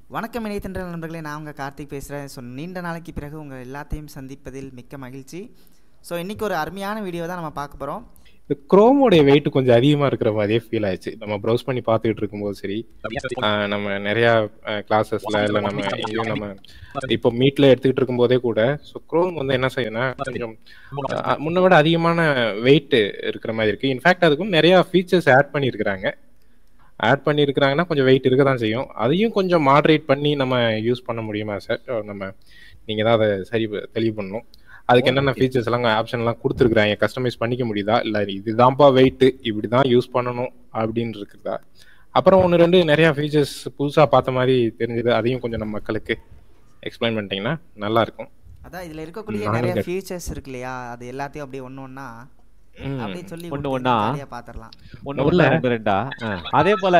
வணக்கம் இணையத்தன்ற நண்பர்களே நான் உங்கள் கார்த்திக் பேசுகிறேன் ஸோ நீண்ட நாளைக்கு பிறகு உங்கள் எல்லாத்தையும் சந்திப்பதில் மிக்க மகிழ்ச்சி ஸோ இன்றைக்கி ஒரு அருமையான வீடியோ தான் நம்ம பார்க்க போகிறோம் இந்த குரோமோடைய வெயிட் கொஞ்சம் அதிகமா இருக்கிற மாதிரியே ஃபீல் ஆயிடுச்சு நம்ம ப்ரௌஸ் பண்ணி பார்த்துக்கிட்டு இருக்கும்போது சரி ஆஹ் நம்ம நிறைய கிளாஸஸ்ல இல்ல நம்ம எங்கேயும் நம்ம இப்போ மீட்ல எடுத்துக்கிட்டு இருக்கும்போதே கூட ஸோ குரோம் வந்து என்ன செய்யும்னா கொஞ்சம் ஆஹ் முன்ன விட அதிகமான வெயிட் இருக்கிற மாதிரி இருக்கு இன்ஃபேக்ட் அதுக்கும் நிறைய ஃபீச்சர்ஸ் ஆட் பண்ணியிருக்கிறாங்க ஆட் பண்ணியிருக்கிறாங்கன்னா கொஞ்சம் வெயிட் இருக்க தான் செய்யும் அதையும் கொஞ்சம் மாடரேட் பண்ணி நம்ம யூஸ் பண்ண முடியுமா சார் நம்ம நீங்க தான் அதை சரி ப- தெளிவு பண்ணணும் அதுக்கு என்னென்ன ஃபீச்சர்ஸ் எல்லாம் ஆப்ஷன் எல்லாம் கொடுத்துருக்காங்க கஸ்டமைஸ் பண்ணிக்க முடியுதா இல்ல இதுதான்ப்பா வெயிட் இப்படிதான் யூஸ் பண்ணணும் அப்படின்னு இருக்குதா அப்புறம் ஒன்று ரெண்டு நிறைய ஃபீச்சர்ஸ் புதுசா பார்த்த மாதிரி தெரிஞ்சது அதையும் கொஞ்சம் நம்ம மக்களுக்கு எக்ஸ்பிளைன் பண்ணிட்டீங்கன்னா நல்லா இருக்கும் அதான் இதில் இருக்கக்கூடிய நானும் நிறைய கேட்- ஃபீச்சர்ஸ் இருக்கு இல்லையா அது எல்லாத்தையும் அப்படியே ஒன்று ஒன்றா ம். அப்படியே சொல்லி ஒண்ணு கொடுத்து ஒண்ணா? ஜாலியா பார்த்துடலாம் ஒண்ணு முதல்ல- ஒண்ணா ரெண்டு ரெண்டா ஆ. அதே போல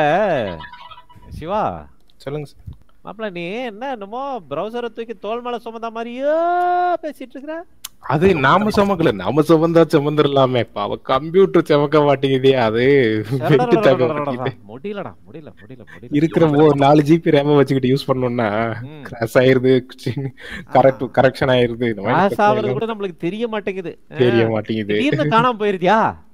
சிவா சொல்லுங்க சார் மாப்பிள நீ என்ன என்னமோ பிரவுசரை தூக்கி தோல் மேல சுமந்த மாதிரியே பேசிட்டு இருக்கிற அது நாம சுமக்கல நாம சுமந்தா சுமந்துடலாமே பாவ கம்ப்யூட்டர் சுமக்க மாட்டேங்குதே அது weight தாங்க மாட்டேங்குது. முடியலடா முடியல முடியல முடியல இருக்கிற ஒரு நாலு ஜிபி ரேம வச்சுக்கிட்டு யூஸ் பண்ணோம்னா ம். கிராஷ் ஆயிருது கரெக்ட் கரெக்ஷன் ஆயிருது இந்த மாதிரி கிராஸ் பிரச்சனை ஆகுறது எல்லாம் கூட நம்மளுக்கு தெரிய மாட்டேங்குது ஆ. தெரிய மாட்டேங்குது திடீர்னு காணாம போயிருதியா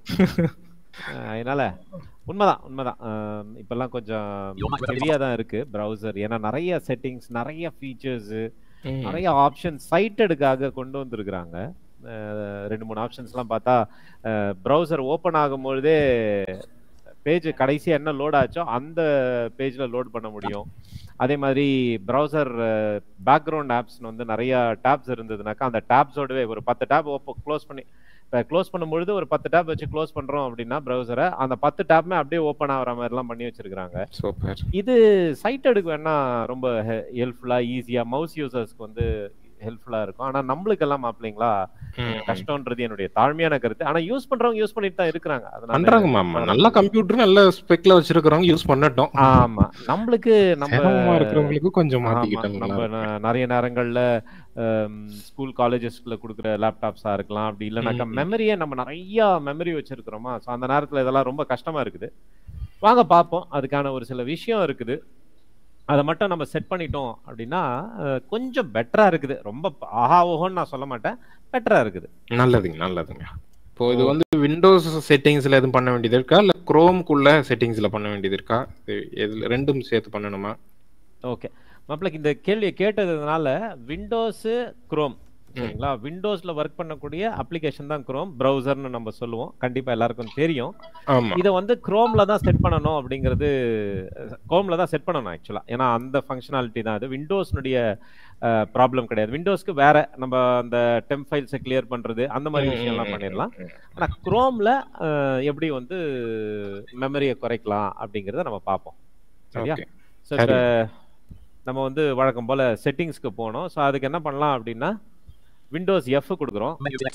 ஆ, அதனால உண்மைதான் உண்மைதான் ஆம், இப்பெல்லாம் கொஞ்சம் ஹெவியா தான் இருக்கு பிரவுசர் ஏன்னா நிறைய செட்டிங்ஸ் நிறைய ஃபீச்சர்ஸ் ம். நிறைய ஆப்ஷன் சைட்டடுக்காக கொண்டு வந்திருக்கிறாங்க அஹ் ரெண்டு மூணு ஆப்ஷன்ஸ்லாம் பார்த்தா ப்ரௌசர் ஓப்பன் ஆகும்பொழுதே பேஜ் கடைசியாக என்ன லோட் ஆச்சோ அந்த பேஜில் லோட் பண்ண முடியும் அதே மாதிரி ப்ரௌசர் பேக்ரவுண்ட் ஆப்ஸ்னு வந்து நிறைய டேப்ஸ் இருந்ததுனாக்கா அந்த டேப்ஸோடவே ஒரு பத்து டேப் ஓப்போ க்ளோஸ் பண்ணி இப்போ க்ளோஸ் பண்ணும்பொழுது ஒரு பத்து டேப் வச்சு க்ளோஸ் பண்ணுறோம் அப்படின்னா ப்ரௌசரை அந்த பத்து டேப்புமே அப்படியே ஓப்பன் ஆகிற மாதிரிலாம் பண்ணி வச்சிருக்காங்க சூப்பர் இது சைட் எடுக்க வேணா ரொம்ப ஹெல்ப்ஃபுல்லா ஈஸியா மவுஸ் யூசர்ஸ்க்கு வந்து ஹெல்ப்ஃபுல்லா இருக்கும் ஆனா நம்மளுக்கெல்லாம் மாப்பிள்ளைங்களா கஷ்டம்ன்றது என்னுடைய தாழ்மையான கருத்து ஆனா யூஸ் பண்றவங்க யூஸ் பண்ணிட்டு தான் இருக்கிறாங்க பண்றாங்க மாமா நல்ல கம்ப்யூட்டர் நல்ல ஸ்பெக்ல வச்சிருக்கிறவங்க யூஸ் பண்ணட்டும் ஆமா நம்மளுக்கு நம்ம சிரமமா இருக்கிறவங்களுக்கு கொஞ்சம் ஆமா, மாத்திக்கிட்டாங்க நம்ம ந- நிறைய நேரங்கள்ல ஸ்கூல் காலேஜஸ்ல கொடுக்குற லேப்டாப்ஸா இருக்கலாம் அப்படி இல்லைனாக்கா ம். மெமரியே நம்ம நிறைய மெமரி வச்சிருக்கிறோமா ஸோ அந்த நேரத்துல இதெல்லாம் ரொம்ப கஷ்டமா இருக்குது வாங்க பார்ப்போம் அதுக்கான ஒரு சில விஷயம் இருக்குது அதை மட்டும் நம்ம செட் பண்ணிட்டோம் அப்படின்னா அஹ், கொஞ்சம் பெட்டரா இருக்குது ரொம்ப ப- ஆஹா ஓஹோன்னு நான் சொல்ல மாட்டேன் பெட்டரா இருக்குது நல்லதுங்க நல்லதுங்க இப்போ இது வந்து விண்டோஸ் செட்டிங்ஸ்ல எதுவும் பண்ண வேண்டியது இருக்கா இல்ல குரோம்குள்ள செட்டிங்ஸ்ல பண்ண வேண்டியது இருக்கா இது எதுல ரெண்டும் சேர்த்து பண்ணணுமா ஓகே மாப்பிளைக்கு இந்த கேள்வியை கேட்டதுனால விண்டோஸ் குரோம் சரிங்களா விண்டோஸ்ல ஒர்க் பண்ணக்கூடிய அப்ளிகேஷன் தான் குரோம் ப்ரௌசர்னு நம்ம சொல்லுவோம் கண்டிப்பா எல்லாருக்கும் தெரியும் ஆமா இதை வந்து குரோம்ல தான் செட் பண்ணணும் அப்படிங்கிறது குரோம்ல தான் செட் பண்ணணும் ஆக்சுவலா ஏன்னா அந்த ஃபங்க்ஷனாலிட்டி தான் அது விண்டோஸ்னுடைய ப்ராப்ளம் கிடையாது விண்டோஸ்க்கு வேற நம்ம அந்த டெம்ப் ஃபைல்ஸை கிளியர் பண்றது அந்த மாதிரி விஷயம்லாம் பண்ணிடலாம் ஆனா குரோம்ல எப்படி வந்து மெமரியை குறைக்கலாம் அப்படிங்கிறத நம்ம பார்ப்போம் சரியா ஓகே ஸோ இப்போ நம்ம வந்து வழக்கம் போல செட்டிங்ஸ்க்கு போனோம் ஸோ அதுக்கு என்ன பண்ணலாம் அப்படின்னா விண்டோஸ் எஃப் கொடுக்குறோம்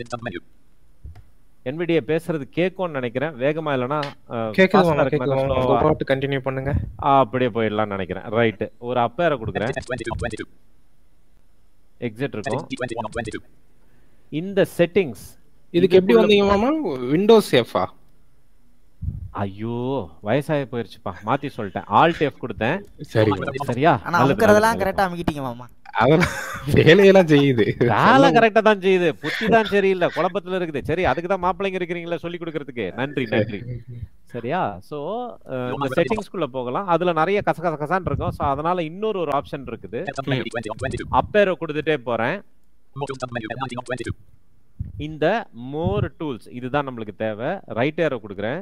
NVIDIA பேசுறது கேட்கும்னு நினைக்கிறேன் வேகமா இல்லைன்னா அஹ், கேக்குது fast ஆ மாமா இருக்குனாக்கா கேக்குது slow உங்க ஆ- பாட்டு கண்டினியூ பண்ணுங்க ஆ, அப்படியே போயிடலாம்னு நினைக்கிறேன் ரைட்டு ஒரு அப்பேரை கொடுக்குறேன் எக்ஸிட் இருக்கும் இந்த செட்டிங்ஸ் இதுக்கு எப்படி வந்தீங்க மாமா விண்டோஸ் எஃபா ஐயோ வயசாகி போயிருச்சுப்பா மாத்தி சொல்லிட்டேன் ஆல்ட் எஃப் கொடுத்தேன் சரி சரியா ஆனால் நல்லது, அமுக்கிறதெல்லாம் நல்லது, கரெக்டாக அமுக்கிட்டீங்க மாமா அதெல்லாம் வேலையெல்லாம் செய்யுது வேலை கரெக்டா தான் செய்யுது புத்தி தான் சரியில்லை குழப்பத்துல இருக்குது சரி அதுக்கு தான் மாப்பிள்ளைங்க இருக்கிறீங்களா சொல்லி கொடுக்கறதுக்கு நன்றி நன்றி சரியா சோ இந்த செட்டிங்ஸ்குள்ள போகலாம் அதுல நிறைய கசகச கசான் இருக்கும் சோ அதனால இன்னொரு ஒரு ஆப்ஷன் இருக்குது அப்பேரோ கொடுத்துட்டே போறேன் இந்த மோர் டூல்ஸ் இதுதான் நம்மளுக்கு தேவை ரைட் ஏரோ கொடுக்குறேன்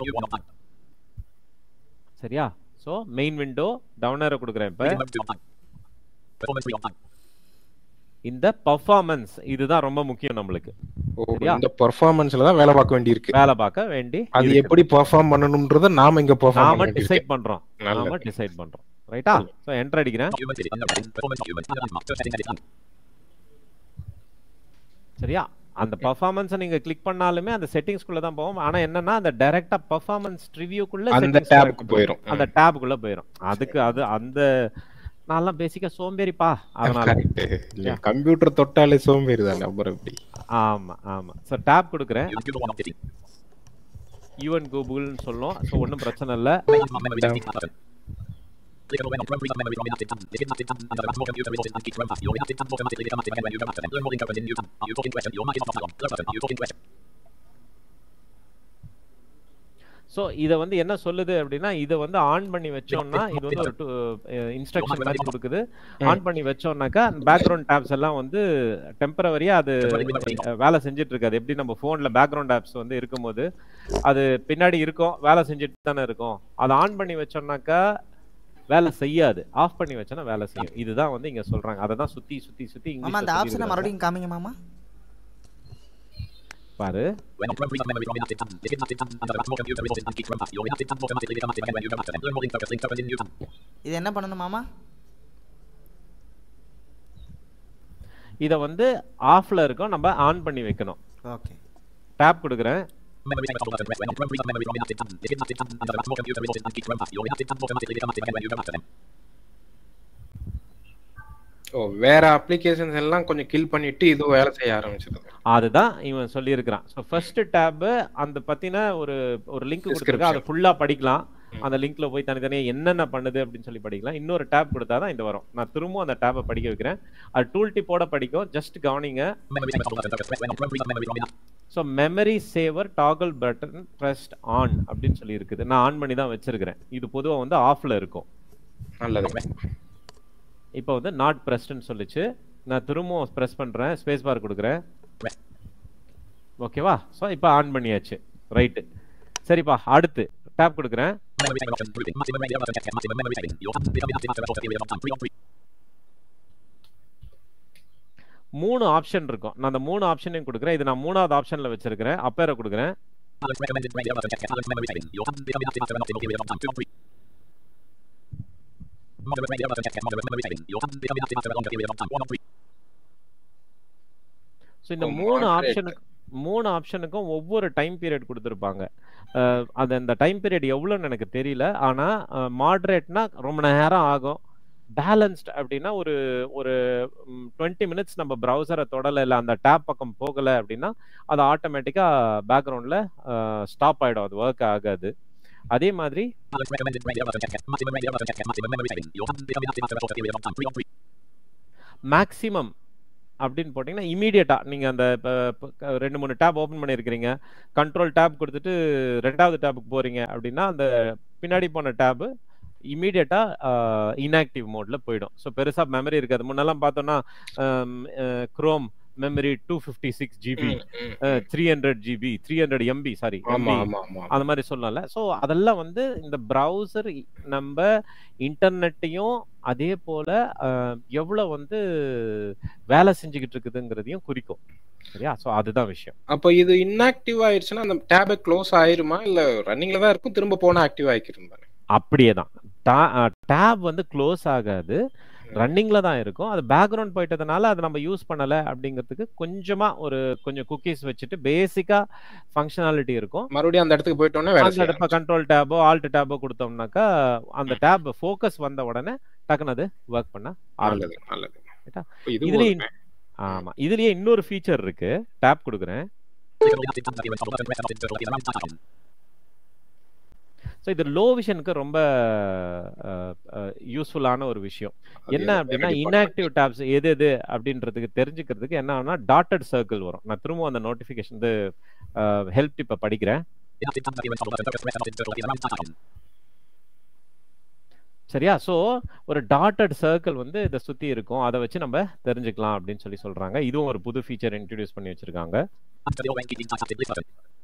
சரியா so main window down arrow கொடுக்குறேன் இப்ப இந்த பர்ஃபார்மன்ஸ் இதுதான் ரொம்ப முக்கியம் நம்மளுக்கு ஓ, சரியா? இந்த பெர்ஃபார்மன்ஸ்ல தான் வேலை பார்க்க வேண்டியிருக்கு வேலை பார்க்க வேண்டி அது இருக்குது. எப்படி பெர்ஃபார்ம் பண்ணணும்ன்றத நாம இங்க பெர்ஃபார்ம் நாம பண்ண வேண்டியிருக்கு டிசைட் பண்றோம் நாம நல்லது. டிசைட் பண்றோம் ரைட்டா சோ என்டர் அடிக்கிறேன் சரியா அந்த பர்ஃபார்மன்ஸை நீங்க கிளிக் பண்ணாலுமே அந்த செட்டிங்ஸ்குள்ள தான் போவோம் ஆனா என்னன்னா அந்த டைரக்டா பர்ஃபார்மன்ஸ் ரிவ்யூக்குள்ள அந்த டேபுக்கு போயிரும் அந்த டேபுக்குள்ள போயிரும் அதுக்கு அது அந்த நான்லாம் பேசிக்கா சோம்பேறிப்பா அதனால கம்ப்யூட்டர் தொட்டாலே சோம்பேறி தானே அப்புறம் எப்படி ஆமா ஆமா சோ டேப் கொடுக்குறேன் யூஎன் கூகுள்னு சொல்லும் ஸோ ஒன்றும் பிரச்சனை இல்லை Click on when on Chrome freeze up memory from inactive tab. This is inactive tab under the more computer resources and keep Chrome tab. Your inactive tab automatically become active again when you come active. Learn more link open in new tab. Are you talking question? Your mic is off dialog. Close button. Are you talking question? So இதை வந்து என்ன சொல்லுது அப்படின்னா இதை வந்து on பண்ணி வச்சோம்னா இது வந்து ஒரு இன்ஸ்ட்ரக்ஷன் மாதிரி கொடுக்குது ஆன் பண்ணி வச்சோம்னாக்கா பேக்ரவுண்ட் டேப்ஸ் எல்லாம் வந்து டெம்பரவரியா அது அஹ், வேலை செஞ்சுட்டு இருக்காது எப்படி நம்ம ஃபோன்ல பேக்ரவுண்ட் ஆப்ஸ் வந்து இருக்கும்போது அது பின்னாடி இருக்கும் வேலை செஞ்சுட்டு தானே இருக்கும் அதை ஆன் பண்ணி வச்சோம்னாக்கா வேலை செய்யாது ஆஃப் பண்ணி வச்சோன்னா வேலை செய்யும் இதுதான் வந்து இங்க சொல்றாங்க அதை தான் சுத்தி சுத்தி சுத்தி மாமா அந்த இங்கிலீஷ்ல ஆப்ஷனை சொல்லியிருக்காங்க. மறுபடியும் காமிங்க மாமா பாரு When on Chrome freeze up memory from inactive tab. This is inactive tab under the more computer resources and keep Chrome tab. Your inactive tab automatically become active again when you come active. Learn more link focus. Link open in new tab. இது என்ன பண்ணணும் மாமா இதை வந்து ஆஃப்ல இருக்கும் நம்ம on பண்ணி வைக்கணும் ஓகே டேப் கொடுக்குறேன் Memory second toggle button press when on Chrome freeze up memory from inactive tab. This is inactive tab under the more computer resources and keep Chrome tab. Your inactive tab automatically become active again when you come active. ஓ வேற applications எல்லாம் கொஞ்சம் kill பண்ணிட்டு இது வேலை செய்ய ஆரம்பிச்சிருது அதுதான் இவன் சொல்லியிருக்கிறான் ஸோ ஃபர்ஸ்ட் டேப் அந்த பத்தின ஒரு ஒரு லிங்க் கொடுத்துருக்கா அதை Description. ஃபுல்லா படிக்கலாம் அந்த லிங்க்ல போய் தனித்தனியா என்னென்ன பண்ணுது அப்படின்னு சொல்லி படிக்கலாம் இன்னொரு டேப் கொடுத்தா தான் இந்த வரும் நான் திரும்பவும் அந்த டேப்பை படிக்க வைக்கிறேன் அது டூல் டிப்போட படிக்கும் ஜஸ்ட் கவனிங்க Memory second toggle button press when on Chrome freeze up memory from inactive so memory saver toggle button pressed on அப்படின்னு சொல்லி இருக்குது நான் ஆன் பண்ணி தான் வச்சிருக்கிறேன் இது பொதுவாக வந்து ஆஃப்ல இருக்கும் நல்லது இப்போ வந்து நாட் ப்ரெஸ்ட்னு சொல்லிச்சு நான் திரும்பவும் ப்ரெஸ் பண்றேன் ஸ்பேஸ் பார் கொடுக்குறேன் ஓகேவா ஸோ இப்போ ஆன் பண்ணியாச்சு ரைட்டு சரிப்பா அடுத்து டேப் கொடுக்குறேன் Memory second option grouping. Maximum memory button check. Maximum memory setting. Your tab become inactive after a short period of time. Pre on pre. மூணு option இருக்கும் நான் அந்த மூணு ஆப்ஷனையும் கொடுக்குறேன் இது நான் மூணாவது ஆப்ஷன்ல வச்சிருக்கிறேன் அப்பேரை கொடுக்குறேன் Balance recommended media button check. Balance memory setting. Your tab become inactive after an optimal period of time. Two on three. Moderate media button check. Moderate memory setting. Your tab become inactive after a longer period of time. One on three. So இந்த Oh, மூணு moderate. ஆப்ஷனுக்கு மூணு ஆப்ஷனுக்கும் ஒவ்வொரு time period கொடுத்துருப்பாங்க அஹ், அது அந்த time period எவ்வளோன்னு எனக்கு தெரியல ஆனால் மாட்ரேட்னா ரொம்ப நேரம் ஆகும் பேலன்ஸ்ட் அப்படின்னா ஒரு ஒரு டுவெண்ட்டி மினிட்ஸ் நம்ம ப்ரௌசரை தொடலை இல்லை அந்த டேப் பக்கம் போகலை அப்படின்னா அது ஆட்டோமேட்டிக்காக பேக்ரவுண்டில் ஸ்டாப் ஆகிடும் அது ஒர்க் ஆகாது அதே மாதிரி Balance recommended media button check. Maximum media button check. Maximum memory setting. Your tab become inactive after a short period of time. Three on three. Maximum அப்படின்னு போட்டிங்கன்னா இமீடியட்டாக நீங்கள் அந்த இப்போ ரெண்டு மூணு டேப் ஓப்பன் பண்ணியிருக்கிறீங்க கண்ட்ரோல் டேப் கொடுத்துட்டு ரெண்டாவது டேப்புக்கு போகிறீங்க அப்படின்னா அந்த பின்னாடி போன டேபு இமீடியட்டாக இன்ஆக்டிவ் மோடில் போயிடும் ஸோ பெருசாக மெமரி இருக்காது முன்னெல்லாம் பார்த்தோன்னா Chrome memory two fifty six GB three hundred GB three hundred MB sorry ஆமா ஆமா ஆமா அந்த மாதிரி சொல்லலாம்ல ஸோ அதெல்லாம் வந்து இந்த ப்ரௌசர் நம்ம இன்டர்நெட்டையும் அதே போல அஹ், எவ்வளவு வந்து வேலை செஞ்சுக்கிட்டு இருக்குதுங்கிறதையும் குறிக்கும் சரியா ஸோ அதுதான் விஷயம் அப்போ இது இன்ஆக்டிவ் ஆயிருச்சுன்னா அந்த டேபை க்ளோஸ் ஆயிருமா இல்ல ரன்னிங்ல தான் இருக்கும் திரும்ப போனா ஆக்டிவ் ஆகிக்கிறோம் தானே அப்படியே தான் டேப் வந்து க்ளோஸ் ஆகாது ரன்னிங்ல தான் இருக்கும் அது பேக்ரவுண்ட் போயிட்டதுனால அதை நம்ம யூஸ் பண்ணல அப்படிங்கிறதுக்கு கொஞ்சமா ஒரு கொஞ்சம் குக்கீஸ் வச்சுட்டு பேசிக்கா ஃபங்க்ஷனாலிட்டி இருக்கும் மறுபடியும் அந்த இடத்துக்கு போயிட்டோன்னே வேலை அந்த செய்யும் இடப்ப கண்ட்ரோல் டேபோ ஆல்ட் டேபோ கொடுத்தோம்னாக்கா அந்த டேப் ஃபோக்கஸ் வந்த உடனே டக்குன்னு அது ஒர்க் பண்ண ஆரம்பிக்கும் நல்லது நல்லது ரைட்டா? அப்ப இது இதுலயே ஒரு- ஆமா இதுலயே இன்னொரு ஃபீச்சர் இருக்கு டேப் கொடுக்குறேன் Click on inactive tab. Activate toggle button press and option circle. Is around touch option. So இது லோ விஷனுக்கு ரொம்ப யூஸ்ஃபுல்லான ஒரு விஷயம் அது என்ன எது அப்படின்னா department? இன்ஆக்டிவ் டேப்ஸ் எது எது அப்படின்றதுக்கு தெரிஞ்சுக்கிறதுக்கு என்ன ஆகும்னா டாட்டட் சர்க்கிள் வரும் நான் திரும்ப அந்த நோட்டிஃபிகேஷன் வந்து ஹெல்ப் இப்போ படிக்கிறேன் Inactive tab. Activate toggle button press and option circle. Is around touch option. சரியா ஸோ ஒரு டாட்டட் சர்க்கிள் வந்து இதை சுற்றி இருக்கும் அதை வச்சு நம்ம தெரிஞ்சுக்கலாம் அப்படின்னு சொல்லி சொல்றாங்க இதுவும் ஒரு புது ஃபீச்சர் இன்ட்ரடியூஸ் பண்ணி வச்சிருக்காங்க After the orange keeping touch active. List button.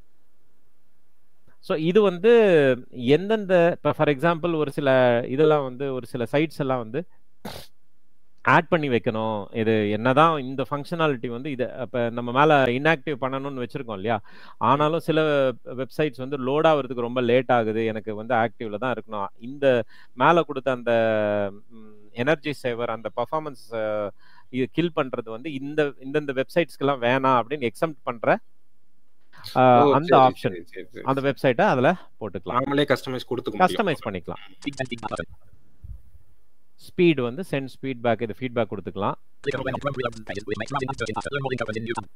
So இது வந்து எந்தெந்த இப்போ ஃபார் எக்ஸாம்பிள் ஒரு சில இதெல்லாம் வந்து ஒரு சில சைட்ஸ் எல்லாம் வந்து ஆட் பண்ணி வைக்கணும் இது என்னதான் இந்த ஃபங்க்ஷனாலிட்டி வந்து இதை இப்போ நம்ம மேலே இன்ஆக்டிவ் பண்ணணும்னு வச்சுருக்கோம் இல்லையா ஆனாலும் சில வெப்சைட்ஸ் வந்து லோட் ஆகிறதுக்கு ரொம்ப லேட் ஆகுது எனக்கு வந்து ஆக்டிவ்ல தான் இருக்கணும் இந்த மேலே கொடுத்த அந்த எனர்ஜி சேவர் அந்த பர்ஃபார்மன்ஸ் இது கில் பண்ணுறது வந்து இந்த இந்தந்த வெப்சைட்ஸ்க்கெல்லாம் வேணாம் அப்படின்னு எக்ஸம்ட் பண்ணுற ஓ, அந்த சரி, ஆப்ஷன் சரி, சரி, சரி. அந்த வெப்சைட்டை அதில் போட்டுக்கலாம் நாமளே கஸ்டமைஸ் கொடுத்துக்க முடியும். கஸ்டமைஸ் பண்ணிக்கலாம் Speed sending tab button. Speed வந்து சென்ட் ஸ்பீட் பேக் இது ஃபீட்பேக் கொடுத்துக்கலாம் Click on when on Chrome reload pages with make browsing and searching after. Learn more link open in new tab.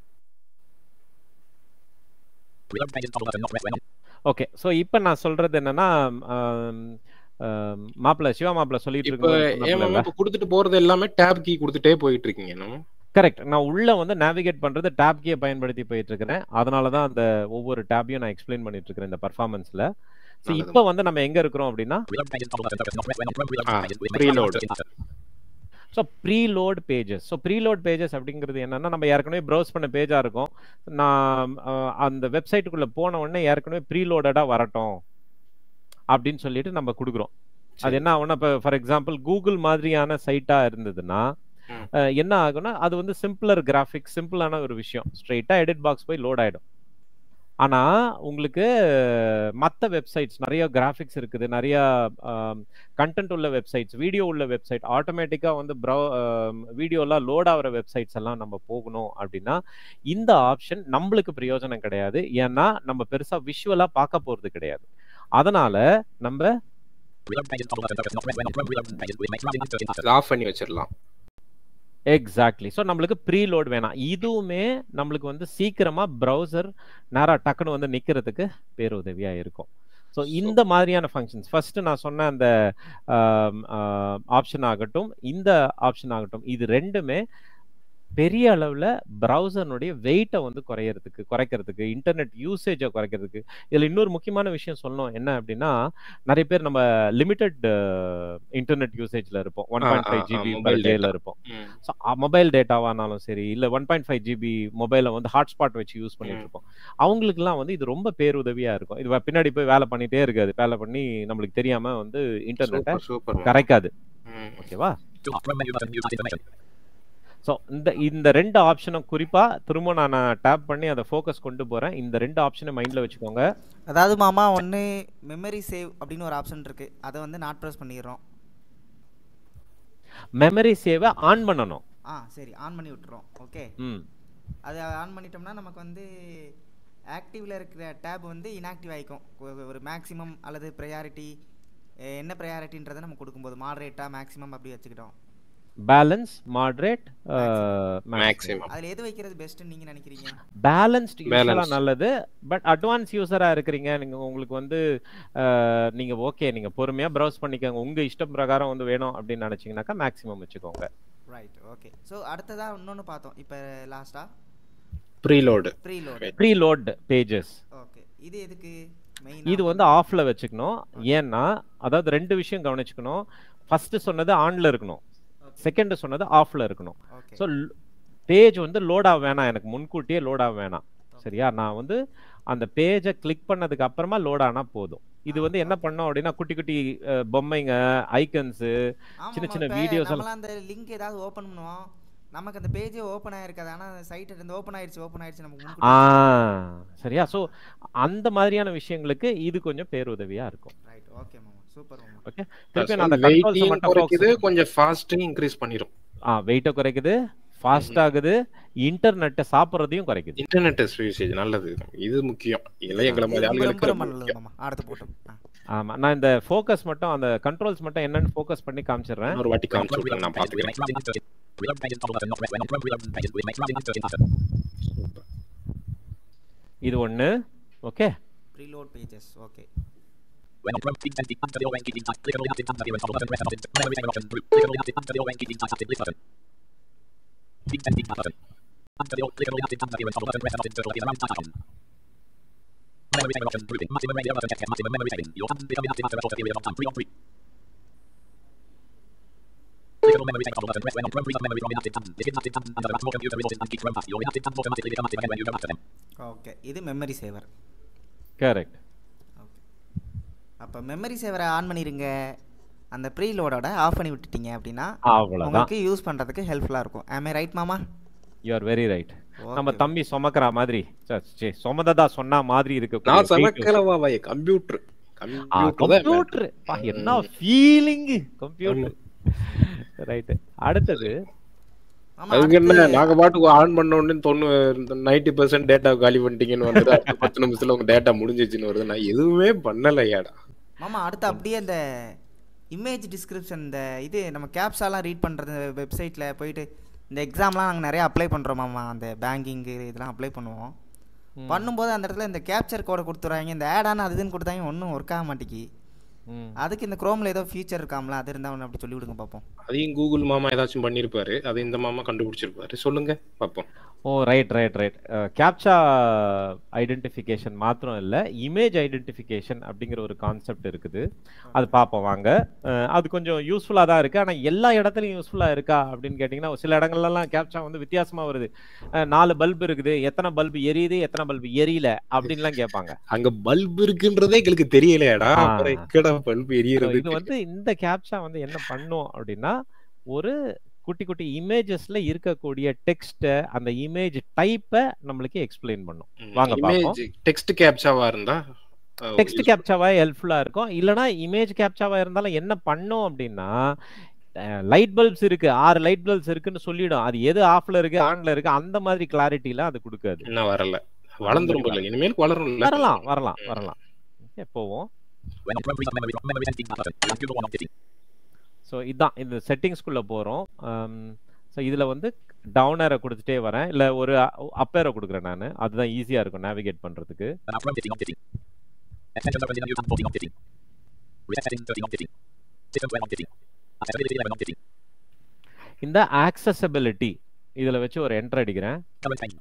Reload pages toggle button not press when on. Okay so இப்போ நான் சொல்றது என்னன்னா மாப்பிள்ள சிவா மாப்பிள்ள சொல்லிட்டு இப்போ இருக்கும் ஏன் இப்போ கொடுத்துட்டு போறது எல்லாமே டேப் கீ கொடுத்துட்டே போயிட்டு இருக்கீங்க நம்ம கரெக்ட் நான் உள்ள வந்து நேவிகேட் பண்றது டேப் கீயை பயன்படுத்தி போயிட்டு இருக்கிறேன் அதனால தான் அந்த ஒவ்வொரு டேப்பையும் நான் எக்ஸ்பிளைன் பண்ணிட்டு இருக்கிறேன் இந்த பர்ஃபார்மன்ஸ்ல ஸோ நல்லது. இப்போ வந்து நம்ம எங்க இருக்கிறோம் அப்படின்னா Reload pages toggle button focus not when on Chrome reload Ah, pages with preload. in button. So preload pages so preload pages அப்படிங்கிறது என்னன்னா நம்ம ஏற்கனவே ப்ரௌஸ் பண்ண பேஜாக இருக்கும் நான் அஹ், அந்த வெப்சைட்டுக்குள்ளே போன உடனே ஏற்கனவே ப்ரீலோடடாக வரட்டும் அப்படின்னு சொல்லிட்டு நம்ம கொடுக்குறோம் அது என்ன ஆகும்னா இப்போ ஃபார் எக்ஸாம்பிள் கூகுள் மாதிரியான சைட்டாக இருந்ததுன்னா ம். அஹ், என்ன ஆகும்னா அது வந்து சிம்பிளர் கிராஃபிக்ஸ் சிம்பிளான ஒரு விஷயம் ஸ்ட்ரெயிட்டாக எடிட் பாக்ஸ் போய் லோட் ஆகிடும் ஆனா உங்களுக்கு மற்ற வெப்சைட்ஸ் நிறைய கிராஃபிக்ஸ் இருக்குது நிறைய கண்டென்ட் உள்ள வெப்சைட்ஸ் வீடியோ உள்ள வெப்சைட் ஆட்டோமேட்டிக்கா வந்து ப்ரௌ வீடியோலாம் லோட் ஆகிற வெப்சைட்ஸ் எல்லாம் நம்ம போகணும் அப்படின்னா இந்த ஆப்ஷன் நம்மளுக்கு பிரயோஜனம் கிடையாது ஏன்னா நம்ம பெருசா விஷுவலா பார்க்க போறது கிடையாது அதனால நம்ம Reload pages toggle button focus not when on Chrome reload pages with make surrounding insert in button. Off பண்ணி வச்சிடலாம் எக்ஸாக்ட்லி ஸோ நம்மளுக்கு ப்ரீலோட் வேணாம் இதுவுமே நம்மளுக்கு வந்து சீக்கிரமா ப்ரௌசர் நேரா டக்குன்னு வந்து நிக்கிறதுக்கு பேருதவியா இருக்கும் ஸோ இந்த மாதிரியான ஃபங்க்ஷன்ஸ் ஃபர்ஸ்ட் நான் சொன்ன அந்த ஆப்ஷன் ஆகட்டும் இந்த ஆப்ஷன் ஆகட்டும் இது ரெண்டுமே பெரிய அளவில் ப்ரௌசர்னுடைய வெயிட்டை வந்து குறையறதுக்கு குறைக்கிறதுக்கு இன்டர்நெட் யூசேஜை குறைக்கிறதுக்கு இதில் இன்னொரு முக்கியமான விஷயம் சொல்லணும் என்ன அப்படின்னா நிறைய பேர் நம்ம லிமிட்டெட் இன்டர்நெட் யூசேஜில் இருப்போம் one ah, point ah, five ah, GB mobile டேல data. இருப்போம் ம். ஸோ மொபைல் டேட்டாவானாலும் சரி இல்லை ஒன் பாயிண்ட் ஃபைவ் ஜிபி மொபைலை வந்து ஹாட்ஸ்பாட் வச்சு யூஸ் பண்ணிட்டு ம். இருப்போம் அவங்களுக்குலாம் வந்து இது ரொம்ப பேருதவியா இருக்கும் இது பின்னாடி போய் வேலை பண்ணிட்டே இருக்காது வேலை பண்ணி நம்மளுக்கு தெரியாம வந்து இன்டர்நெட்டை சூப்பர் சூப்பர் கரைக்காது ம். ஓகேவா To lock Chrome menu button use that information. So இந்த இந்த ரெண்டு ஆப்ஷனும் குறிப்பா திரும்ப நான் டேப் பண்ணி அதை ஃபோக்கஸ் கொண்டு போறேன் இந்த ரெண்டு ஆப்ஷனை மைண்ட்ல வச்சுக்கோங்க அதாவது மாமா ஒன்று மெமரி சேவ் அப்படின்னு ஒரு ஆப்ஷன் இருக்குது அதை வந்து நாட் ப்ரெஸ் பண்ணிடுறோம் மெமரி சேவை ஆன் பண்ணணும் ஆ சரி ஆன் பண்ணி விட்டுறோம் ஓகே ம் அது ஆன் பண்ணிட்டோம்னா நமக்கு வந்து ஆக்டிவில் இருக்கிற டேப் வந்து இன்ஆக்டிவ் ஆகிக்கும் ஒரு மேக்ஸிமம் அல்லது ப்ரையாரிட்டி என்ன ப்ரையாரிட்டின்றதை நம்ம கொடுக்கும்போது மாடரேட்டாக மேக்ஸிமம் அப்படி வச்சுக்கிட்டோம் பேலன்ஸ் மாட்ரேட் மேக்ஸிமம் அதில் எது வைக்கிறது பெஸ்ட்டுன்னு நீங்கள் நினைக்கிறீங்க பேலன்ஸ்ட் யூஸ்வலா Balanced. நல்லது பட் அட்வான்ஸ் யூசரா இருக்கிறீங்க நீங்க உங்களுக்கு வந்து அஹ், நீங்க ஓகே நீங்க பொறுமையா ப்ரௌஸ் பண்ணிக்கோங்க உங்க இஷ்டம் பிரகாரம் வந்து வேணும் அப்படின்னு நினைச்சீங்கன்னாக்கா மேக்ஸிமம் வச்சுக்கோங்க ரைட் ஓகே ஸோ அடுத்ததாக இன்னொன்று பார்த்தோம் இப்போ லாஸ்ட்டாக preload preload preload pages okay இது எதுக்கு மெயின் இது வந்து ஆஃப்ல வச்சுக்கணும் ஏன்னா அதாவது ரெண்டு விஷயம் கவனிச்சுக்கணும் ஃபர்ஸ்ட் சொன்னது ஆன்ல இருக்கணும் செகண்ட் சொன்னது ஆஃப்ல இருக்கணும் ஓகே ஸோ பேஜ் வந்து லோட் ஆக வேணாம் எனக்கு முன்கூட்டியே லோட் ஆக வேணாம் சரியா நான் வந்து அந்த பேஜை கிளிக் பண்ணதுக்கு அப்புறமா லோட் ஆனா போதும் இது வந்து என்ன பண்ணோம் அப்படின்னா குட்டி குட்டி அஹ், பொம்மைங்க ஐக்கன்ஸ் சின்ன சின்ன videos எல்லாம். நம்மளாம் அந்த லிங்க் ஏதாவது ஓப்பன் பண்ணுவோம் நமக்கு அந்த பேஜே ஓப்பன் ஆயிருக்காது ஆனால் சைட் இருந்து ஓப்பன் ஆயிருச்சு ஓப்பன் ஆயிருச்சு நமக்கு ஆ முன்கூட்டி சரியா ஸோ அந்த மாதிரியான விஷயங்களுக்கு இது கொஞ்சம் பேருதவியா இருக்கும் ரைட் ஓகே மாமா சூப்பர் மாமா ஓகே திருப்பி நான் அந்த controls அ வெயிட்டையும் மட்டும் குறைக்குது focus- கொஞ்சம் ஃபாஸ்ட்டையும் இன்க்ரீஸ் பண்ணிரும் ஆ வெயிட்டை குறைக்குது ஃபாஸ்ட் ஆகுது இன்டர்நெட்டை சாப்பிட்றதையும் குறைக்குது இன்டர்நெட் யூசேஜ் நல்லது இது முக்கியம் இல்லை எங்களை மாதிரி ரொம்ப ஆளுகளுக்கு ரொம்ப ரொம்ப நல்லது முக்கியம் மாமா அடுத்து போட்டோம் ஆ. ஆமா நான் இந்த ஃபோக்கஸ் மட்டும் அந்த கண்ட்ரோல்ஸ் மட்டும் என்னன்னு ஃபோக்கஸ் பண்ணி காமிச்சிடுறேன் இன்னொரு வாட்டி When on காமிச்சு Chrome விட்றேன் reload நான் pages with பாத்துக்கிறேன் make surrounding insert in. Reload pages toggle button not when on Chrome reload pages with make surrounding insert in button. Super. இது ஒண்ணு okay preload pages okay When on Chrome feed send the answer the orange key type. Click on the instant answer when toggle button press and option. Memory saver option group. Click on the instant answer the orange key type. Active list button. Feed send the button. Answer the click on the instant answer when toggle button press and option circle is around start icon. Memory saver option grouping. Maximum radio button check maximum memory saving. Your hand become inactive after a short period of time. Three on three. Click on memory save toggle button press when on Chrome frees up memory from inactive tab. If inactive tab under the maximum computer resources and keep Chrome fast. Your inactive tabs automatically become active again when you go back to them. Okay இது memory saver correct okay அப்போ memory சேவரை on பண்ணிடுங்க அந்த ப்ரீலோடோட of பண்ணி விட்டுட்டீங்க அப்படின்னா அவ்வளவுதான் உங்களுக்கு யூஸ் பண்ணுறதுக்கு ஹெல்ப்ஃபுல்லாக இருக்கும் ஆமே ரைட் மாமா you are very right Okay. நம்ம தம்பி சுமக்கிற மாதிரி சே, சே, சுமந்ததா சொன்ன மாதிரி இருக்கு நான் சமக்கலவா பாய் கம்ப்யூட்டர் கம்ப்யூட்டர் தான் கம்ப்யூட்டர் என்ன ஃபீலிங் கம்ப்யூட்டர் ரைட் அடுத்தது மாமா அதுக்கு என்ன அடுத்து- நாங்க பாட்டுக்கு ஆன் பண்ண உடனே தொண்ணூறு நைன்டி பர்சன்ட் டேட்டா காலி பண்ணிட்டீங்கன்னு வந்து அடுத்த பத்து நிமிஷத்துல உங்க டேட்டா முடிஞ்சிச்சுன்னு வருது நான் எதுவுமே பண்ணலையாடா மாமா அடுத்து அப்படியே அந்த இமேஜ் டிஸ்கிரிப்ஷன் இந்த இது நம்ம கேப்ஸாலாம் ரீட் பண்ணுறது வெப்சைட்டில் போயிட்டு இந்த எக்ஸாம்லாம் நாங்கள் நிறைய அப்ளை பண்ணுறோம் மாமா அந்த பேங்கிங்கு இதெல்லாம் அப்ளை பண்ணுவோம் பண்ணும்போது அந்த இடத்துல இந்த கேப்சர் கோடை கொடுத்துறாங்க இந்த ஆடான அது இதுன்னு கொடுத்தாங்க ஒன்றும் ஒர்க் ஆக மாட்டேங்கி ம். அதுக்கு இந்த குரோமில் ஏதோ ஃபீச்சர் இருக்காம்ல அது இருந்தால் அப்படி சொல்லி விடுங்க பார்ப்போம் அதையும் கூகுள் மாமா ஏதாச்சும் பண்ணியிருப்பாரு அதை இந்த மாமா கண்டுபிடிச்சிருப்பாரு சொல்லுங்க பார்ப்போம் oh right right right captcha identification மாத்திரம் இல்லை இமேஜ் ஐடென்டிஃபிகேஷன் அப்படிங்கிற ஒரு கான்செப்ட் இருக்குது அது பார்ப்போம் வாங்க அஹ், அது கொஞ்சம் யூஸ்ஃபுல்லாக தான் இருக்குது ஆனால் எல்லா இடத்துலையும் யூஸ்ஃபுல்லாக இருக்கா அப்படின்னு கேட்டிங்கன்னா சில இடங்கள்லாம் கேப்சா வந்து வித்தியாசமாக வருது அஹ், நாலு பல்ப் இருக்குது எத்தனை பல்ப் எரியுது எத்தனை பல்ப் எரியல அப்படின்லாம் கேட்பாங்க அங்க பல்ப் இருக்குன்றதே எங்களுக்கு தெரியலையாடா ஆ. அப்புறம் எக்கடா பல்ப் So, எரியறது இது வந்து இந்த கேப்சா வந்து என்ன பண்ணும் அப்படின்னா ஒரு குட்டி குட்டி இமேஜஸ்ல இருக்கக்கூடிய டெக்ஸ்ட்டை அந்த இமேஜ் டைப்பை நம்மளுக்கு எக்ஸ்பிளைன் பண்ணும் வாங்க பார்ப்போம். இமேஜ் டெக்ஸ்ட் கேப்சாவா இருந்தா அஹ், டெக்ஸ்ட் கேப்சாவா ஹெல்ப்ஃபுல்லா இருக்கும் இல்லனா இமேஜ் கேப்சாவா இருந்தாலும் என்ன பண்ணும் அப்படின்னா லைட் பல்ப்ஸ் இருக்கு ஆறு லைட் பல்ப்ஸ் இருக்குன்னு சொல்லிடும் அது எது ஆஃப்ல இருக்கு ஆன்ல இருக்கு அந்த மாதிரி கிளாரிட்டில அது கொடுக்காது இன்னும் வரல வளர்ந்துரும் போல இனிமேல் வளரும் இல்ல வரலாம் வரலாம் வரலாம் Okay, போவோம் When on Chrome, memory, memory editing button. And Google One on City. So இதான் இந்த செட்டிங்ஸ்குள்ளே போகிறோம் ஸோ இதில் வந்து டவுன் ஏரை கொடுத்துட்டே வரேன் இல்லை ஒரு அப் ஏரை கொடுக்குறேன் நான் அதுதான் ஈஸியாக இருக்கும் நேவிகேட் பண்ணுறதுக்கு And now Chrome City on City. Extensions opened in a new tab 14 on City. Reset setting 13 on City. System 12 on City. Accessibility 11 on City. இந்த ஆக்சசபிலிட்டி இதில் வச்சு ஒரு என்டர் அடிக்கிறேன் Current time.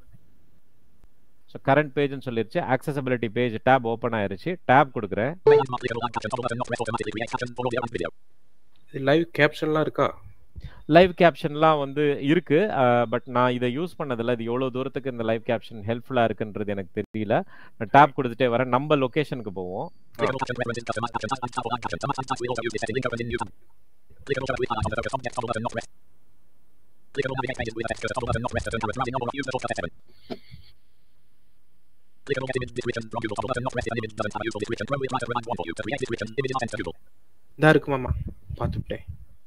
ஸோ கரண்ட் பேஜ்னு சொல்லிருச்சு ஆக்சசபிலிட்டி பேஜ் டேப் ஓப்பன் ஆயிருச்சு tab கொடுக்குறேன் Main smart clickable and caption toggle button not press automatically create caption for audio and video. Live கேப்ஷன்லாம் இருக்கா லைவ் கேப்ஷன்லாம் வந்து இருக்கு பட் நான் இதை யூஸ் பண்ணதில்ல இது எவ்வளோ தூரத்துக்கு இந்த லைவ் கேப்ஷன் ஹெல்ப்ஃபுல்லாக இருக்குன்றது எனக்கு தெரியல நான் டேப் கொடுத்துட்டே வரேன் நம்ம லொக்கேஷனுக்கு போவோம் Clickable caption reference in caption mask caption and tap and caption. The mask and tag will also use this setting link opened in new tab. Clickable caption with highlight on the focus on text toggle button not pressed. Clickable navigate pages with a text cursor toggle button not pressed to turn camera surrounding number of use before step 7. Clickable get image description from Google toggle button not pressed if an image doesn't have a useful description. Chrome will write a remind one for you to create description. Image is not sent to Google. இதா இருக்கு மாமா பார்த்துட்டேன்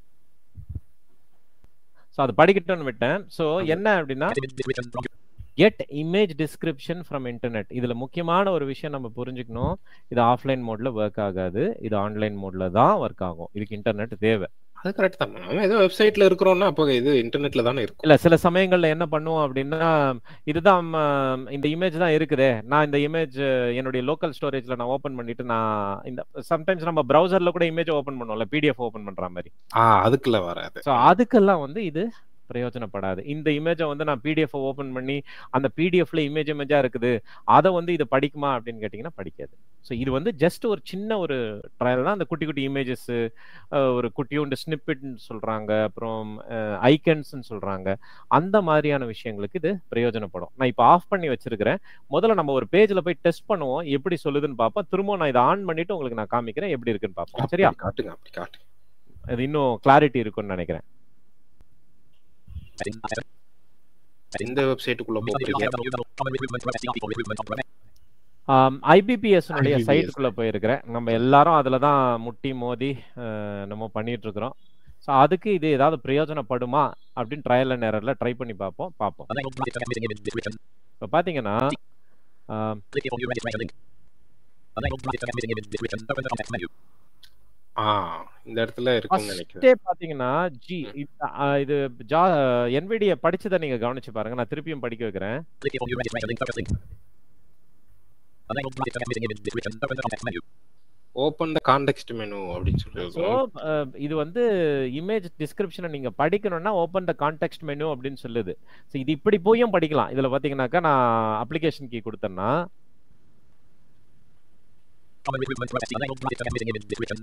so அது படிக்கட்டும்னு விட்டேன் so என்ன அப்படின்னா Get image description from Google. Get image description from internet இதுல முக்கியமான ஒரு விஷயம் நம்ம புரிஞ்சுக்கணும் இது ஆஃப்லைன் மோட்ல ஒர்க் ஆகாது இது ஆன்லைன் மோட்ல தான் ஒர்க் ஆகும் இதுக்கு இன்டர்நெட் தேவை அது கரெக்ட் தான் நம்ம ஏதோ வெப்சைட்ல இருக்கிறோம்னா அப்போ இது இன்டர்நெட்ல தானே இருக்கும் இல்ல சில சமயங்கள்ல என்ன பண்ணுவோம் அப்படின்னா இதுதான் ம, இந்த இமேஜ் தான் இருக்குதே நான் இந்த இமேஜ் என்னுடைய லோக்கல் ஸ்டோரேஜ்ல நான் ஓபன் பண்ணிட்டு நான் இந்த சம்டைம்ஸ் நம்ம பிரவுசர்ல கூட இமேஜ் ஓபன் பண்ணுவோம்ல பிடிஎஃப் ஓபன் பண்ற மாதிரி ஆ அதுக்குள்ள வராது ஸோ அதுக்கெல்லாம் வந்து இது பிரயோஜனப்படாது இந்த இமேஜை வந்து நான் பிடிஎஃப் ஓபன் பண்ணி அந்த பிடிஎஃப்ல இமேஜ் இமேஜா இருக்குது அதை வந்து இது படிக்குமா அப்படின்னு கேட்டிங்கன்னா படிக்காது ஸோ இது வந்து ஜஸ்ட் ஒரு சின்ன ஒரு ட்ரையல் தான் அந்த குட்டி குட்டி இமேஜஸ் ஒரு குட்டியோண்டு ஸ்னிப்பிட்னு சொல்றாங்க அப்புறம் ஐக்கன்ஸ்னு சொல்றாங்க அந்த மாதிரியான விஷயங்களுக்கு இது பிரயோஜனப்படும் நான் இப்போ ஆஃப் பண்ணி வச்சிருக்கிறேன் முதல்ல நம்ம ஒரு பேஜ்ல போய் டெஸ்ட் பண்ணுவோம் எப்படி சொல்லுதுன்னு பார்ப்போம் திரும்ப நான் இதை ஆன் பண்ணிட்டு உங்களுக்கு நான் காமிக்கிறேன் எப்படி இருக்குன்னு பார்ப்போம் சரியா அப்படி காட்டுங்க அப்படி காட்டுங்க அது இன்னும் கிளாரிட்டி இருக்கும்னு நினைக்கிறேன் Setting. Setting. எந்த வெப்சைட்டுக்குள்ள Recently போறீங்க developed usable common recruitment for SDR people recruitment on Chrome. IBPS உடைய IBPS. சைட்டுக்குள்ள போயிருக்கிறேன் நம்ம எல்லாரும் அதுல தான் முட்டி மோதி அஹ், நம்ம பண்ணிட்டு இருக்கிறோம் ஸோ அதுக்கு இது ஏதாவது பிரயோஜனப்படுமா அப்படின்னு ட்ரையல் அண்ட் எரர்ல ட்ரை பண்ணி பார்ப்போம் பார்ப்போம் Enable graphics and missing image description. இப்போ பார்த்தீங்கன்னா ஆம், Click here for new registration link. Enable graphics and missing image description. Open the context menu. ஆ இந்த இடத்துல இருக்கும்னு நினைக்கிறேன் ஃபர்ஸ்டே பார்த்தீங்கன்னா ஜி இது அஹ், இது ஜா என்விடிய படிச்சதை நீங்க கவனிச்சு பாருங்க நான் திருப்பியும் படிக்க வைக்கிறேன் Click here for new registration link. Focus link. Enable graphics and missing image description. Open the context menu. Open the context menu அப்படின்னு சொல்லி ஸோ இருக்கும் இது வந்து இமேஜ் டிஸ்கிரிப்ஷனை நீங்க படிக்கணும்னா ஓப்பன் த கான்டெக்ட் மெனு அப்படின்னு சொல்லுது ஸோ இது இப்படி போயும் படிக்கலாம் இதுல பாத்தீங்கன்னாக்கா நான் அப்ளிகேஷன் கீ கொடுத்தேன்னா Common recruitment for SDR. Enable graphics and missing image description.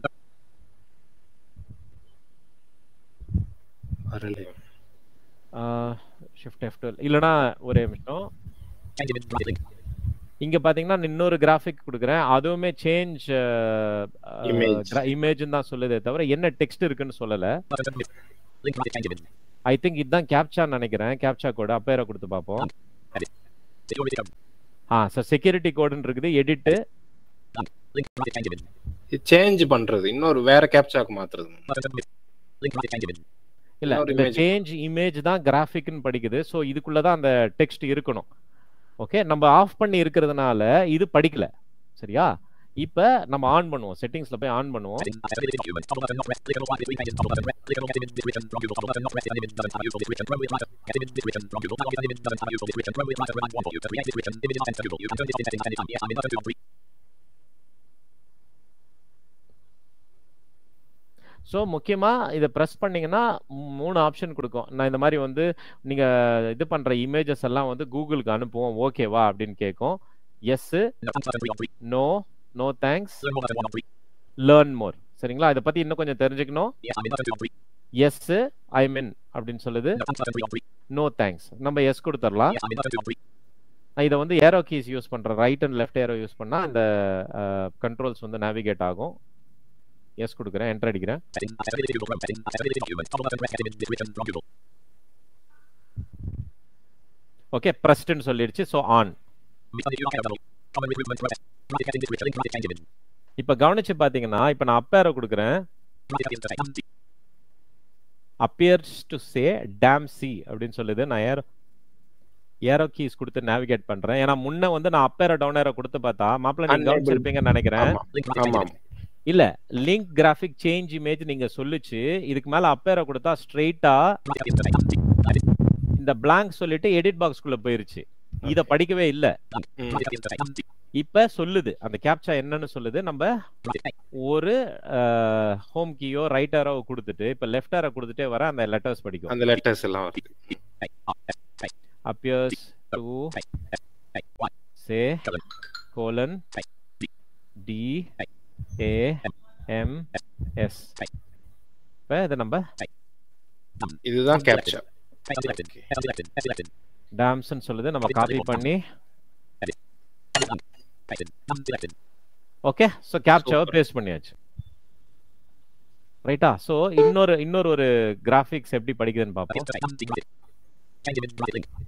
வரல ஷிஃப்ட் எஃப் டுவெல் இல்லைனா ஒரே நிமிஷம் Change image graphic link. இங்க பாத்தீங்கன்னா நான் இன்னொரு கிராஃபிக் கொடுக்குறேன் அதுவுமே சேஞ்ச் Image. இமேஜ் தான் சொல்லுதே தவிர என்ன டெக்ஸ்ட் இருக்குன்னு சொல்லல Button to Link graphic change image. I think இதுதான் கேப்சான்னு நினைக்கிறேன் கேப்சா கோடு அப்பேரை கொடுத்து பார்ப்போம் Security code. ஆ சார் செக்யூரிட்டி கோடுன்னு இருக்குது edit Link graphic change image. இது சேஞ்ச் பண்றது இன்னொரு வேற கேப்சாக்கு மாத்துறது Button to Link graphic change image. இல்ல இன்னொரு இந்த image. சேஞ்ச் இமேஜ் தான் கிராஃபிக்னு படிக்குது ஸோ இதுக்குள்ள தான் அந்த டெக்ஸ்ட் இருக்கணும் ஓகே நம்ம ஆஃப் பண்ணி இருக்கிறதுனால இது படிக்கல சரியா இப்போ நம்ம ஆன் பண்ணுவோம் செட்டிங்ஸ்ல போய் ஆன் பண்ணுவோம் Setting. Accessibility document. Toggle button not pressed. Click on one between pages. Toggle button pressed. Click on get image description from Google. Toggle button not pressed if an image doesn't have a useful description. Chrome will write a get image description from Google. Now if an image doesn't have a useful description, Chrome will write a remind one for you to create description. Image is not sent to Google. You can turn this off in settings at any time. Yes, I'm in button two on three. So முக்கியமாக இதை press பண்ணீங்கன்னா மூ- மூணு option கொடுக்கும் நான் இந்த மாதிரி வந்து நீங்கள் இது பண்ணுற இமேஜஸ் எல்லாம் வந்து கூகுளுக்கு அனுப்புவோம் ஓகேவா அப்படின்னு கேட்கும் yes No thanks button 3 on 3. No no thanks Learn more button 1 on 3. Learn more சரிங்களா இதை பற்றி இன்னும் கொஞ்சம் தெரிஞ்சுக்கணும் Yes, I'm in button 2 on 3. Yes I mean அப்படின்னு சொல்லுது No thanks button 3 on 3. No thanks நம்ம எஸ் கொடுத்துடலாம் Yes, I'm in button 2 on 3. நான் இதை வந்து ஏரோ கீஸ் யூஸ் பண்ணுறேன் right and left arrow use பண்ணால் இந்த கண்ட்ரோல்ஸ் வந்து நேவிகேட் ஆகும் எஸ் கொடுக்குறேன் என்டர் அடிக்கிறேன் Setting. Accessibility to Google Chrome. Setting. Accessibility document. Toggle button press heading in description from Google. Okay ப்ரெஸ்ட்னு சொல்லிடுச்சு so on Mixed on the panel. Common recruitment process. Dramatic heading description. Dramatic change in. இப்போ கவனிச்சு பார்த்தீங்கன்னா இப்போ நான் up arrow கொடுக்குறேன் Dramatic heading interface. Empty. Appears to say டேம் சி அப்படின்னு சொல்லுது நான் ஏரோ ஏரோ கீஸ் கொடுத்து நேவிகேட் பண்றேன் ஏன்னா முன்ன வந்து நான் அப் ஏரோ டவுன் ஏரோ கொடுத்து பார்த்தா மாப்பிள்ள நீங்க Unable. கவனிச்சிருப்பீங்கன்னு நினைக்கிறேன் ஆமா Link dramatic change ஆமா image. இல்ல லிங்க் கிராஃபிக் சேஞ்ச் இமேஜ் நீங்க சொல்லுச்சு இதுக்கு மேல அப் ஏரோ கொடுத்தா ஸ்ட்ரெயிட்டா Dramatic heading interface. Empty. Edit. இந்த blank சொல்லிட்டு எடிட் பாக்ஸ்க்குள்ள போயிருச்சு இத படிக்கவே இல்ல ம். Dramatic heading interface. Empty. இப்ப சொல்லுது அந்த கேப்சா என்னன்னு சொல்லுது நம்ம Dramatic. ஒரு ஹோம் கீயோ ரைட் ஏரோ கொடுத்துட்டு இப்ப லெஃப்ட் ஏரோ கொடுத்துட்டே வர அந்த லெட்டர்ஸ் படிக்கும் அந்த லெட்டர்ஸ் எல்லாம் வருது A. R. F. A. appears to A. A. Y. say Colon. colon A. D. D A. A M S இப்போ இதை நம்ம இதுதான் capture Text unselected. Text unselected. Text selected. டாம்ஸ்ன்னு சொல்லுது நம்ம காப்பி பண்ணி Edit un. Pasted. Unselected. Okay so கேப்சாவை Super. Paste பண்ணியாச்சு ரைட்டா ஸோ இன்னொரு இன்னொரு ஒரு கிராஃபிக்ஸ் எப்படி படிக்குதுன்னு பார்ப்போம் Interface. Undemoted. Change image. Dramatic link.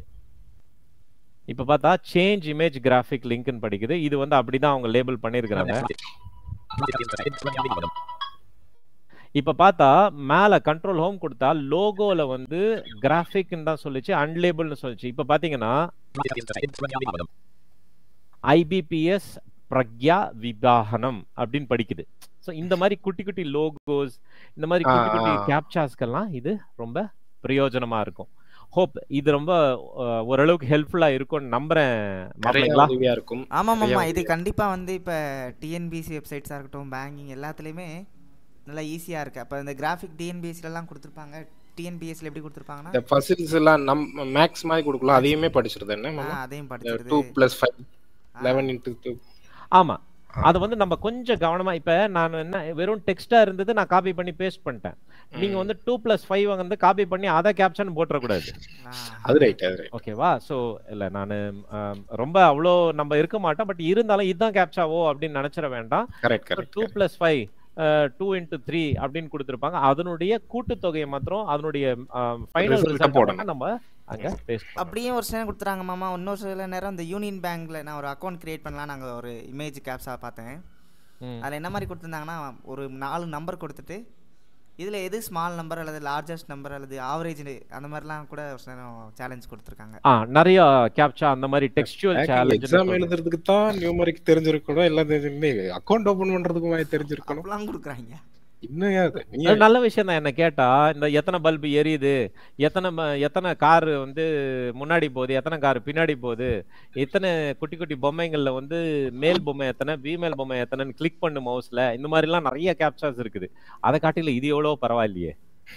இப்போ பார்த்தா சேஞ்ச் இமேஜ் கிராஃபிக் லிங்க்னு படிக்குது இது வந்து அப்படிதான் அவங்க லேபிள் பண்ணியிருக்கிறாங்க Dramatic. Dramatic interface. Dramatic link button. இப்போ பார்த்தா மேலே கண்ட்ரோல் ஹோம் கொடுத்தா லோகோல வந்து கிராஃபிக்னு தான் சொல்லிச்சு அன்லேபிள்னு சொல்லிச்சு இப்போ பார்த்தீங்கன்னா Dramatic interface. Dramatic link button. IBPS பிரக்யா விவாகனம் அப்படின்னு படிக்குது ஸோ இந்த மாதிரி குட்டி குட்டி லோகோஸ் இந்த மாதிரி ஆ, குட்டி குட்டி ஆ. கேப்சாஸ்க்கெல்லாம் இது ரொம்ப பிரயோஜனமா இருக்கும் ஹோப் இது ரொம்ப அஹ், ஓரளவுக்கு ஹெல்ப்ஃபுல்லா இருக்கும்னு நம்புறேன் நிறைய மாப்பிள்ளைங்களா உதவியா இருக்கும் ஆமாம் நிறைய ஆமாம் இது உதவியா கண்டிப்பாக வந்து இப்போ டிஎன்பிசி வெப்சைட்ஸாக இருக்கட்டும் பேங்கிங் எல்லாத்துலேயுமே நல்லா ஈஸியாக இருக்குது அப்போ இந்த கிராஃபிக் டிஎன்பிஎஸ்சிலலாம் கொடுத்துருப்பாங்க டிஎன்பிஎஸ்சில் எப்படி கொடுத்துருப்பாங்கன்னா இந்த ஃபசில்ஸ் எல்லாம் நம் மேக்ஸ் மாதிரி கொடுக்கலாம் அதையுமே படிச்சிருது என்ன ஆ, அதையும் டூ படிச்சிருது plus five eleven into two ஆமா அது வந்து நம்ம கொஞ்சம் கவனமா இப்ப நான் என்ன வெறும் டெக்ஸ்டா இருந்தது நான் காப்பி பண்ணி பேஸ்ட் பண்ணிட்டேன் நீங்க வந்து டூ பிளஸ் ஃபைவ் வந்து காப்பி பண்ணி அதை கேப்ஷன் போட்டுறக்கூடாது ஆ, அது ரைட் அது ரைட் ஓகேவா ஸோ இல்லை நான் ரொம்ப அவ்வளோ நம்ம இருக்க மாட்டோம் பட் இருந்தாலும் இதுதான் கேப்சாவோ அப்படின்னு நினைச்சிட வேண்டாம் correct correct two plus five two into three அப்படின்னு கொடுத்துருப்பாங்க அதனுடைய கூட்டுத்தொகையை மாத்திரம் அதனுடைய ஃபைனல் Result ரிசல்ட் போடணும். போடணும் நம்ம அங்க பேஸ்ட் அப்படியே ஒரு சில நேரம் கொடுத்துறாங்க மாமா இன்னொரு சில நேரம் இந்த யூனியன் பேங்க்ல நான் ஒரு அக்கௌண்ட் கிரியேட் பண்ணலாம் நாங்கள் ஒரு இமேஜ் கேப்ஸாக பார்த்தேன் அதில் என்ன மாதிரி கொடுத்துருந்தாங்கன்னா ஒரு நாலு நம்பர் கொடுத்துட்டு இதில் எது ஸ்மால் நம்பர் அல்லது லார்ஜஸ்ட் நம்பர் அல்லது ஆவரேஜ் அந்த மாதிரிலாம் கூட ஒரு சில நேரம் சேலஞ்ச் கொடுத்துருக்காங்க ஆ நிறைய கேப்சா அந்த மாதிரி டெக்ஸ்டுவல் எக்ஸாம் சேலஞ்ச் எழுதுறதுக்கு தான் நியூமரிக் தெரிஞ்சிருக்கணும் எல்லாம் தெரிஞ்சிருக்கணும் அக்கௌண்ட் ஓபன் பண்றதுக்கு தெரிஞ்சிருக்கணும் அப்படிலாம் கொடுக்குறாங்க இன்னும் அது நீ அது நல்ல விஷயம் தான் என்ன கேட்டா இந்த எத்தனை பல்பு எரியுது எத்தனை ம- எத்தனை கார் வந்து முன்னாடி போகுது எத்தனை கார் பின்னாடி போகுது எத்தனை குட்டி குட்டி பொம்மைங்கள்ல வந்து மேல் பொம்மை எத்தனை ஃபீமேல் பொம்மை எத்தனைன்னு கிளிக் பண்ணு மவுஸ்ல இந்த மாதிரி எல்லாம் நிறைய கேப்சாஸ் இருக்குது அதை காட்டில இது எவ்வளவு பரவாயில்லையே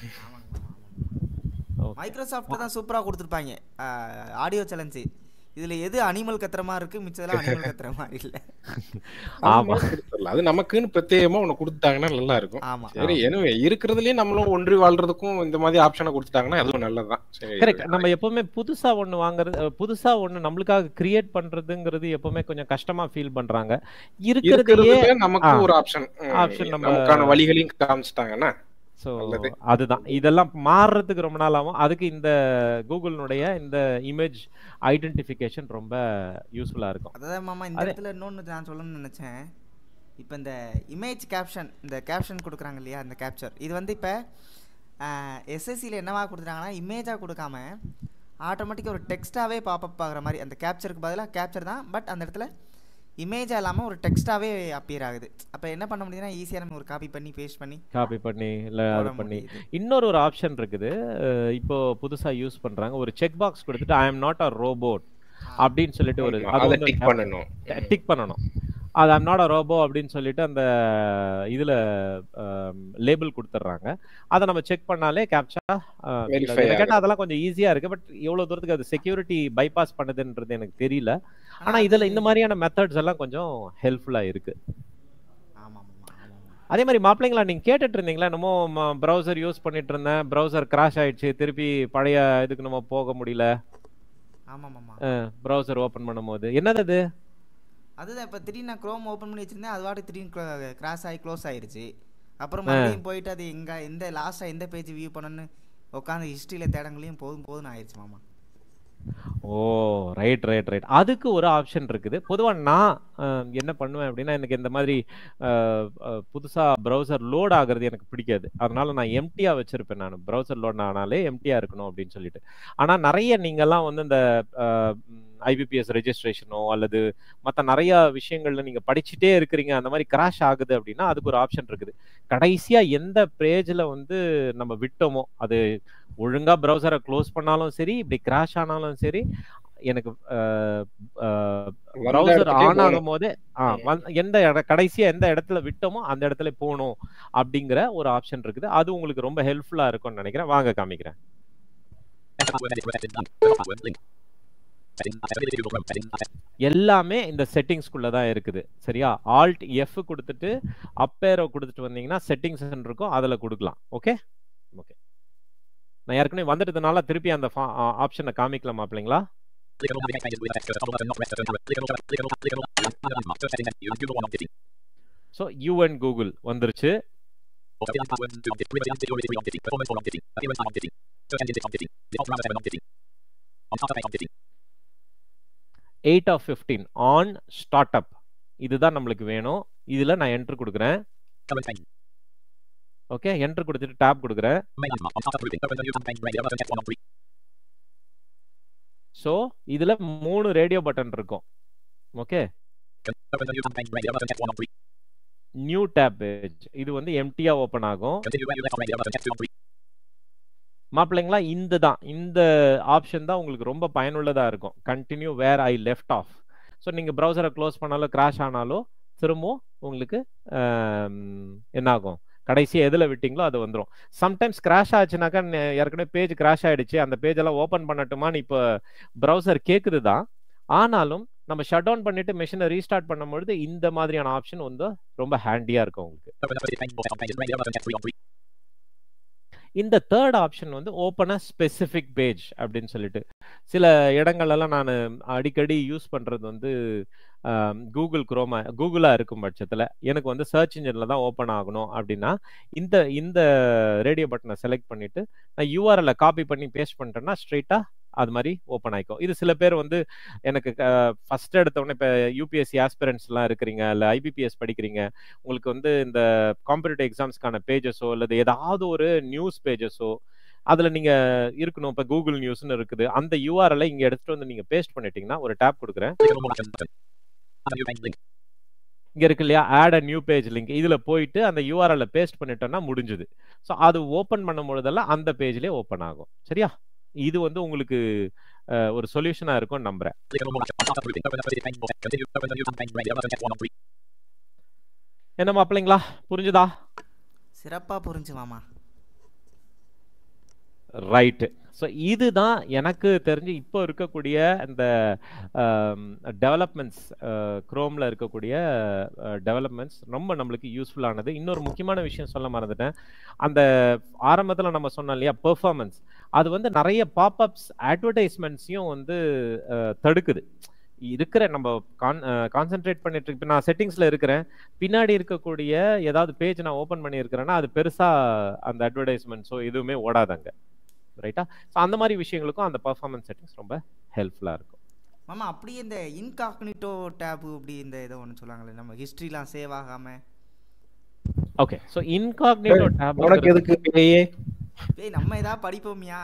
Okay. மைக்ரோசாஃப்ட் தான் சூப்பராக கொடுத்துருப்பாங்க ஆடியோ சேலஞ்சு இதில் எது அனிமல் கத்துற மாதிரி இருக்கு மிச்சதெல்லாம் அனிமல் கத்துற மாதிரி இல்லை ஆமா. அது நமக்குன்னு பிரத்யேகமா ஒண்ணு கொடுத்தாங்கன்னா நல்லா இருக்கும் ஆமாம் சரி எனவே இருக்கிறதுலயே நம்மளும் ஒன்றி வாழ்றதுக்கும் இந்த மாதிரி ஆப்ஷனை கொடுத்துட்டாங்கன்னா அதுவும் நல்லதுதான் சரி கரெக்ட் நம்ம எப்பவுமே புதுசா ஒண்ணு வாங்குறது அஹ், புதுசா ஒண்ணு நம்மளுக்காக கிரியேட் பண்றதுங்கிறது எப்பவுமே கொஞ்சம் கஷ்டமா ஃபீல் பண்றாங்க இருக்கிறதையே இருக்கிறதுல நமக்கு ஆ. ஒரு ஆப்ஷன் Option நம்ம- நமக்கான வழிகளையும் காமிச்சிட்டாங்கன்னா ஸோ நல்லது. அதுதான் இதெல்லாம் மாறுறதுக்கு ரொம்ப நாள் ஆகும் அதுக்கு இந்த கூகுளினுடைய இந்த இமேஜ் ஐடென்டிஃபிகேஷன் ரொம்ப யூஸ்ஃபுல்லா இருக்கும் அதான் மாமா இந்த அதே- இடத்துல இன்னொன்று நான் சொல்லணும்னு நினச்சேன் இப்போ இந்த இமேஜ் கேப்ஷன் இந்த கேப்ஷன் கொடுக்குறாங்க இல்லையா இந்த கேப்சர் இது வந்து இப்போ எஸ்எஸ்சியில் என்னவா கொடுத்துட்டாங்கன்னா இமேஜாக கொடுக்காம ஆட்டோமேட்டிக்காக ஒரு டெக்ஸ்ட்டாகவே பாப்பப் ஆகுற மாதிரி அந்த கேப்சருக்கு பதிலாக கேப்சர் தான் பட் அந்த இடத்துல இமேஜாக இல்லாமல் ஒரு டெக்ஸ்ட்டாகவே அப்பியர் ஆகுது அப்போ என்ன பண்ண முடியுதுன்னா ஈஸியாக நம்ம ஒரு காப்பி பண்ணி பேஸ்ட் பண்ணி காப்பி பண்ணி இல்ல அது போட பண்ணி முடியுது. இன்னொரு ஒரு ஆப்ஷன் இருக்குது அஹ் இப்போ புதுசா யூஸ் பண்றாங்க ஒரு செக் பாக்ஸ் கொடுத்துட்டு I am not a robot அப்படின்னு சொல்லிட்டு ஒரு ஆமா, அதை டிக் பண்ணணும் டிக் பண்ணணும் அது ஐம் நாட் அ ரோபோ அப்படின்னு சொல்லிட்டு அந்த இதில் லேபிள் கொடுத்துட்றாங்க அதை நம்ம செக் பண்ணாலே கேப்சா Verify கேட்டால் அதெல்லாம் கொஞ்சம் ஈஸியாக இருக்குது பட் எவ்வளோ தூரத்துக்கு அது செக்யூரிட்டி பைபாஸ் பண்ணுதுன்றது எனக்கு தெரியல ஆனால் இதில் இந்த மாதிரியான மெத்தட்ஸ் எல்லாம் கொஞ்சம் ஹெல்ப்ஃபுல்லாக இருக்குது ஆமாம் ஆமாம் ஆமாம் அதே மாதிரி மாப்பிள்ளைங்களா நீங்கள் கேட்டுட்டு இருந்தீங்களா என்னமோ ப்ரௌசர் யூஸ் பண்ணிட்டு இருந்தேன் ப்ரௌசர் கிராஷ் ஆயிடுச்சு திருப்பி பழைய இதுக்கு நம்ம போக முடியல ஆமாம் ஆமாம் ப்ரௌசர் ஓப்பன் பண்ணும்போது என்னது அது அதுதான் இப்போ திடீர்னு நான் க்ரோம் ஓப்பன் பண்ணி வச்சிருந்தேன் அது வாட்டி திடீர்னு கிராஸ் ஆகி க்ளோஸ் ஆயிருச்சு அப்புறம் மறுபடியும் போயிட்டு அது எங்க எந்த லாஸ்ட்டாக எந்த பேஜ் வியூ பண்ணணும்னு உட்காந்து ஹிஸ்ட்ரியில் தேடங்களையும் போதும் போதும் ஆயிடுச்சு மாமா ஓ ரைட் ரைட் ரைட் அதுக்கு ஒரு ஆப்ஷன் இருக்குது பொதுவாக நான் அஹ், என்ன பண்ணுவேன் அப்படின்னா எனக்கு இந்த மாதிரி அஹ், அஹ், புதுசா ப்ரௌசர் லோட் ஆகுறது எனக்கு பிடிக்காது அதனால நான் எம்டியா வச்சிருப்பேன் நான் ப்ரௌசர் லோட் ஆனாலே எம்டியா இருக்கணும் அப்படின்னு சொல்லிட்டு ஆனா நிறைய நீங்கெல்லாம் வந்து இந்த ஐபிபிஎஸ் ரெஜிஸ்ட்ரேஷனோ அல்லது மற்ற நிறைய விஷயங்கள்ல நீங்க படிச்சுட்டே இருக்கிறீங்க அந்த மாதிரி கிராஷ் ஆகுது அப்படின்னா அதுக்கு ஒரு ஆப்ஷன் இருக்குது கடைசியா எந்த பேஜ்ல வந்து நம்ம விட்டோமோ அது ஒழுங்கா ப்ரௌசரை க்ளோஸ் பண்ணாலும் சரி இப்படி கிராஷ் ஆனாலும் சரி எனக்கு ப்ரௌசர் இடத்துக்கே ஆன் போகணும். ஆகும் போதே ஆ, வந்து- எந்த இட- கடைசியா எந்த இடத்துல விட்டோமோ அந்த இடத்துல போகணும் அப்படிங்கிற ஒரு ஆப்ஷன் இருக்குது அது உங்களுக்கு ரொம்ப ஹெல்ப்ஃபுல்லா இருக்கும்னு நினைக்கிறேன் வாங்க காமிக்கிறேன் Enter password edit with setting none. Enter password link. Setting accessibility Google Chrome. Setting access. எல்லாமே இந்த செட்டிங்ஸ்குள்ள தான் இருக்குது சரியா ஆல்ட் எஃப் கொடுத்துட்டு அப்பேரோ கொடுத்துட்டு வந்தீங்கன்னா செட்டிங்ஸ் இருக்கும் அதுல கொடுக்கலாம் ஓகே ஓகே நான் ஏற்கனவே வந்துட்டதுனால திருப்பி அந்த ஆப்ஷனை காமிக்கலாம் மாப்பிள்ளைங்களா Click on navigate changes with a text cursor. Toggle button not pressed. Turn arrow. Click on click on click on Find a landmark. Search setting menu. Use Google one on fifty. So you and Google வந்துருச்சு Auto fill and password two on fifty. Privacy and security three on fifty. Performance four on fifty. Appearance nine on fifty. Search engine six on fifty. Default browser seven on fifty. On startup eight on fifty. Eight of fifteen on start up இதுதான் நம்மளுக்கு வேணும் இதுல நான் enter கொடுக்குறேன் Current page. Okay enter கொடுத்துட்டு tab கொடுக்குறேன் Main landmark. On startup grouping. Open the new campaign. Radio button text one on three. So இதுல மூணு ரேடியோ பட்டன் இருக்கும் okay Open the new campaign. Radio button text one on three. New tab page இது வந்து எம்டியா open ஆகும் Continue menu left on radio button text two on three. மாப்பிள்ளைங்களா இந்த தான் இந்த ஆப்ஷன் தான் உங்களுக்கு ரொம்ப பயனுள்ளதா இருக்கும் continue where I left off so நீங்க ப்ரௌசரை க்ளோஸ் பண்ணாலும் கிராஷ் ஆனாலும் திரும்பவும் உங்களுக்கு ஆம், என்ன ஆகும் கடைசியா எதுல விட்டீங்களோ அது வந்துடும் சம்டைம்ஸ் கிராஷ் ஆச்சுனாக்கா நெ- ஏற்கனவே பேஜ் கிராஷ் ஆயிடுச்சு அந்த பேஜ் எல்லாம் ஓப்பன் பண்ணட்டுமான்னு இப்போ ப்ரௌசர் கேக்குது தான் ஆனாலும் நம்ம ஷட் டவுன் பண்ணிட்டு மெஷினை ரீஸ்டார்ட் பண்ணும்பொழுது இந்த மாதிரியான ஆப்ஷன் வந்து ரொம்ப ஹேண்டியா இருக்கும் உங்களுக்கு Open the first page. More text on pages. Radio button text three on three. இந்த தேர்ட் ஆப்ஷன் வந்து ஓப்பன் அ ஸ்பெசிஃபிக் பேஜ் அப்படின்னு சொல்லிட்டு சில இடங்கள்லாம் நான் அடிக்கடி யூஸ் பண்றது வந்து கூகுள் குரோமா கூகுளா இருக்கும் பட்சத்தில் எனக்கு வந்து சர்ச் இன்ஜினில் தான் ஓப்பன் ஆகணும் அப்படின்னா இந்த இந்த ரேடியோ பட்டனை செலக்ட் பண்ணிட்டு நான் யூஆர்எல்ல காப்பி பண்ணி பேஸ்ட் பண்ணிட்டேன்னா ஸ்ட்ரெயிட்டா அது மாதிரி ஓப்பன் ஆயிக்கும் இது சில பேர் வந்து எனக்கு ஃபர்ஸ்ட் எடுத்த உடனே இப்போ யூபிஎஸ்சி ஆஸ்பிரன்ஸ்லாம் இருக்கிறீங்க இல்லை ஐபிபிஎஸ் படிக்கிறீங்க உங்களுக்கு வந்து இந்த காம்படிட்டிவ் எக்ஸாம்ஸ்க்கான பேஜஸோ அல்லது ஏதாவது ஒரு நியூஸ் பேஜஸோ அதுல நீங்க இருக்கணும் இப்ப கூகுள் நியூஸ்னு இருக்குது அந்த யூஆர்எல்லை இங்க எடுத்துட்டு வந்து நீங்க பேஸ்ட் பண்ணிட்டீங்கன்னா ஒரு டேப் கொடுக்குறேன் Click on more action button. Add a new page link. இங்க இருக்கு இல்லையா add a new page link இதுல போயிட்டு அந்த யூஆர்எல்ல பேஸ்ட் பண்ணிட்டோம்னா முடிஞ்சுது ஸோ அது ஓப்பன் பண்ணும் பொழுதெல்லாம் அந்த பேஜ்லயே ஓப்பன் ஆகும் சரியா இது வந்து உங்களுக்கு அஹ், ஒரு சொல்யூஷனா இருக்கும் நம்புறேன் Click on more action. On startup grouping. Open the first page. More text. Continue. Open the new campaign. Radio button text one on three. என்ன மாப்பிள்ளைங்களா புரிஞ்சுதா சிறப்பாக புரிஞ்சு மாமா ரைட்டு ஸோ இதுதான் எனக்கு தெரிஞ்சு இப்போ இருக்கக்கூடிய இந்த டெவலப்மெண்ட்ஸ் க்ரோமில் இருக்கக்கூடிய டெவலப்மெண்ட்ஸ் ரொம்ப நம்மளுக்கு யூஸ்ஃபுல்லானது இன்னொரு முக்கியமான விஷயம் சொல்ல மறந்துட்டேன் அந்த ஆரம்பத்தில் நம்ம சொன்னோம் இல்லையா பெர்ஃபார்மன்ஸ் அது வந்து நிறைய பாப்அப்ஸ் அட்வர்டைஸ்மெண்ட்ஸையும் வந்து அஹ், தடுக்குது இருக்கிற நம்ம கான் கான்சென்ட்ரேட் பண்ணிட்டு இருக்கு இப்போ நான் செட்டிங்ஸில் இருக்கிறேன் பின்னாடி இருக்கக்கூடிய ஏதாவது பேஜ் நான் ஓப்பன் பண்ணியிருக்கிறேன்னா அது பெருசாக அந்த அட்வர்டைஸ்மெண்ட்ஸோ எதுவுமே ஓடாதாங்க ரைட்டா ஸோ அந்த மாதிரி விஷயங்களுக்கும் அந்த பர்ஃபார்மன்ஸ் செட்டிங்ஸ் ரொம்ப ஹெல்ப்ஃபுல்லாக இருக்கும் மாமா அப்படியே இந்த இன்காக்னிட்டோ டேபு அப்படி இந்த ஏதோ ஒன்று சொல்லுவாங்களே நம்ம ஹிஸ்ட்ரிலாம் சேவ் ஆகாமல் ஓகே ஸோ இன்காக்னிட்டோ உனக்கு டேப் எதுக்கு பேயே ஏய் நம்ம ஏதாவது படிப்போமியா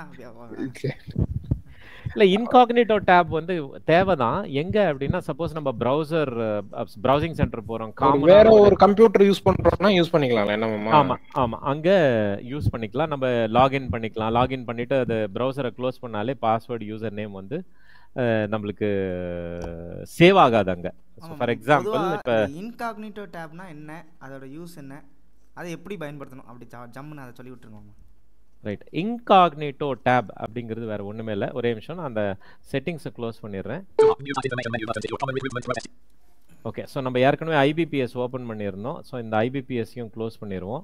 இல்ல இன்காக்னிட்டோ டேப் வந்து தேவைதான் எங்க அப்படின்னா சப்போஸ் நம்ம ப்ரௌசர் ப்ரௌசிங் சென்டர் போறோம் ஒரு காமன் வேற ஒரு கம்ப்யூட்டர் யூஸ் பண்றோம்னா யூஸ் பண்ணிக்கலாம் என்ன மாமா ஆமா ஆமா அங்க யூஸ் பண்ணிக்கலாம் நம்ம லாகின் பண்ணிக்கலாம் லாகின் பண்ணிட்டு அது ப்ரௌசரை க்ளோஸ் பண்ணாலே பாஸ்வேர்டு யூசர் நேம் வந்து அஹ், நம்மளுக்கு சேவ் ஆகாது அங்க ஃபார் எக்ஸாம்பிள் இப்போ இன்காக்னிட்டோ டேப்னா என்ன அதோட யூஸ் என்ன அதை எப்படி பயன்படுத்தணும் அப்படி ஜ- ஜம்முன்னு அதை சொல்லி விட்டுருங்க மாமா ரைட் இன்காக்னிட்டோ டேப் அப்படிங்கிறது வேற ஒண்ணுமே இல்லை ஒரே நிமிஷம் நான் அந்த செட்டிங்ஸை க்ளோஸ் பண்ணிடுறேன் New Start Information menu button to your common recruitment request. Okay so நம்ம ஏற்கனவே ஐபிபிஎஸ் ஓப்பன் பண்ணியிருந்தோம் ஸோ இந்த ஐபிபிஎஸ்ஸையும் க்ளோஸ் பண்ணிடுவோம்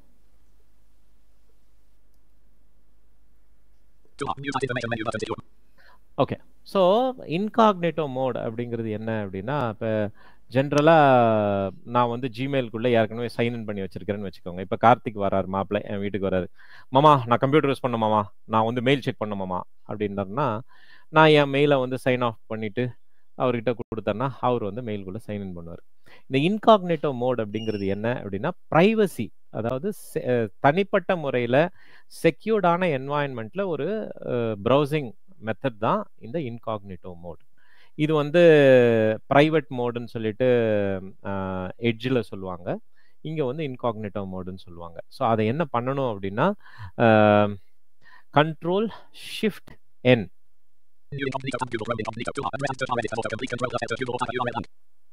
To New Start Information menu button to your okay so incognito mode அப்படிங்கிறது என்ன அப்படின்னா இப்போ ஜென்ரலாக நான் வந்து ஜிமெயிலுக்குள்ளே ஏற்கனவே சைன் இன் பண்ணி வச்சிருக்கிறேன்னு வச்சுக்கோங்க இப்போ கார்த்திக் வராரு மாப்பிள்ளை என் வீட்டுக்கு வராரு மாமா நான் கம்ப்யூட்டர் யூஸ் பண்ண மாமா நான் வந்து மெயில் செக் பண்ண மாமா அப்படின்னாருன்னா நான் என் மெயிலை வந்து சைன் ஆஃப் பண்ணிவிட்டு அவர்கிட்ட கொடுத்தேன்னா அவர் வந்து மெயிலுக்குள்ளே சைன் இன் பண்ணுவார் இந்த இன்காக்னேட்டோ மோட் அப்படிங்கிறது என்ன அப்படின்னா ப்ரைவசி அதாவது se- அஹ் தனிப்பட்ட முறையில் செக்யூர்டான என்வாயன்மெண்ட்டில் ஒரு ப்ரௌசிங் மெத்தட் தான் இந்த இன்காக்னிட்டோ மோட் இது வந்து ப்ரைவேட் மோடுன்னு சொல்லிட்டு எட்ஜில் சொல்லுவாங்க இங்கே வந்து இன்காக்னிட்டோ மோடுன்னு சொல்லுவாங்க ஸோ அதை என்ன பண்ணணும் அப்படின்னா control shift N New incognito tab Google Chrome incognito to and register already for complete control of to Google tab URL and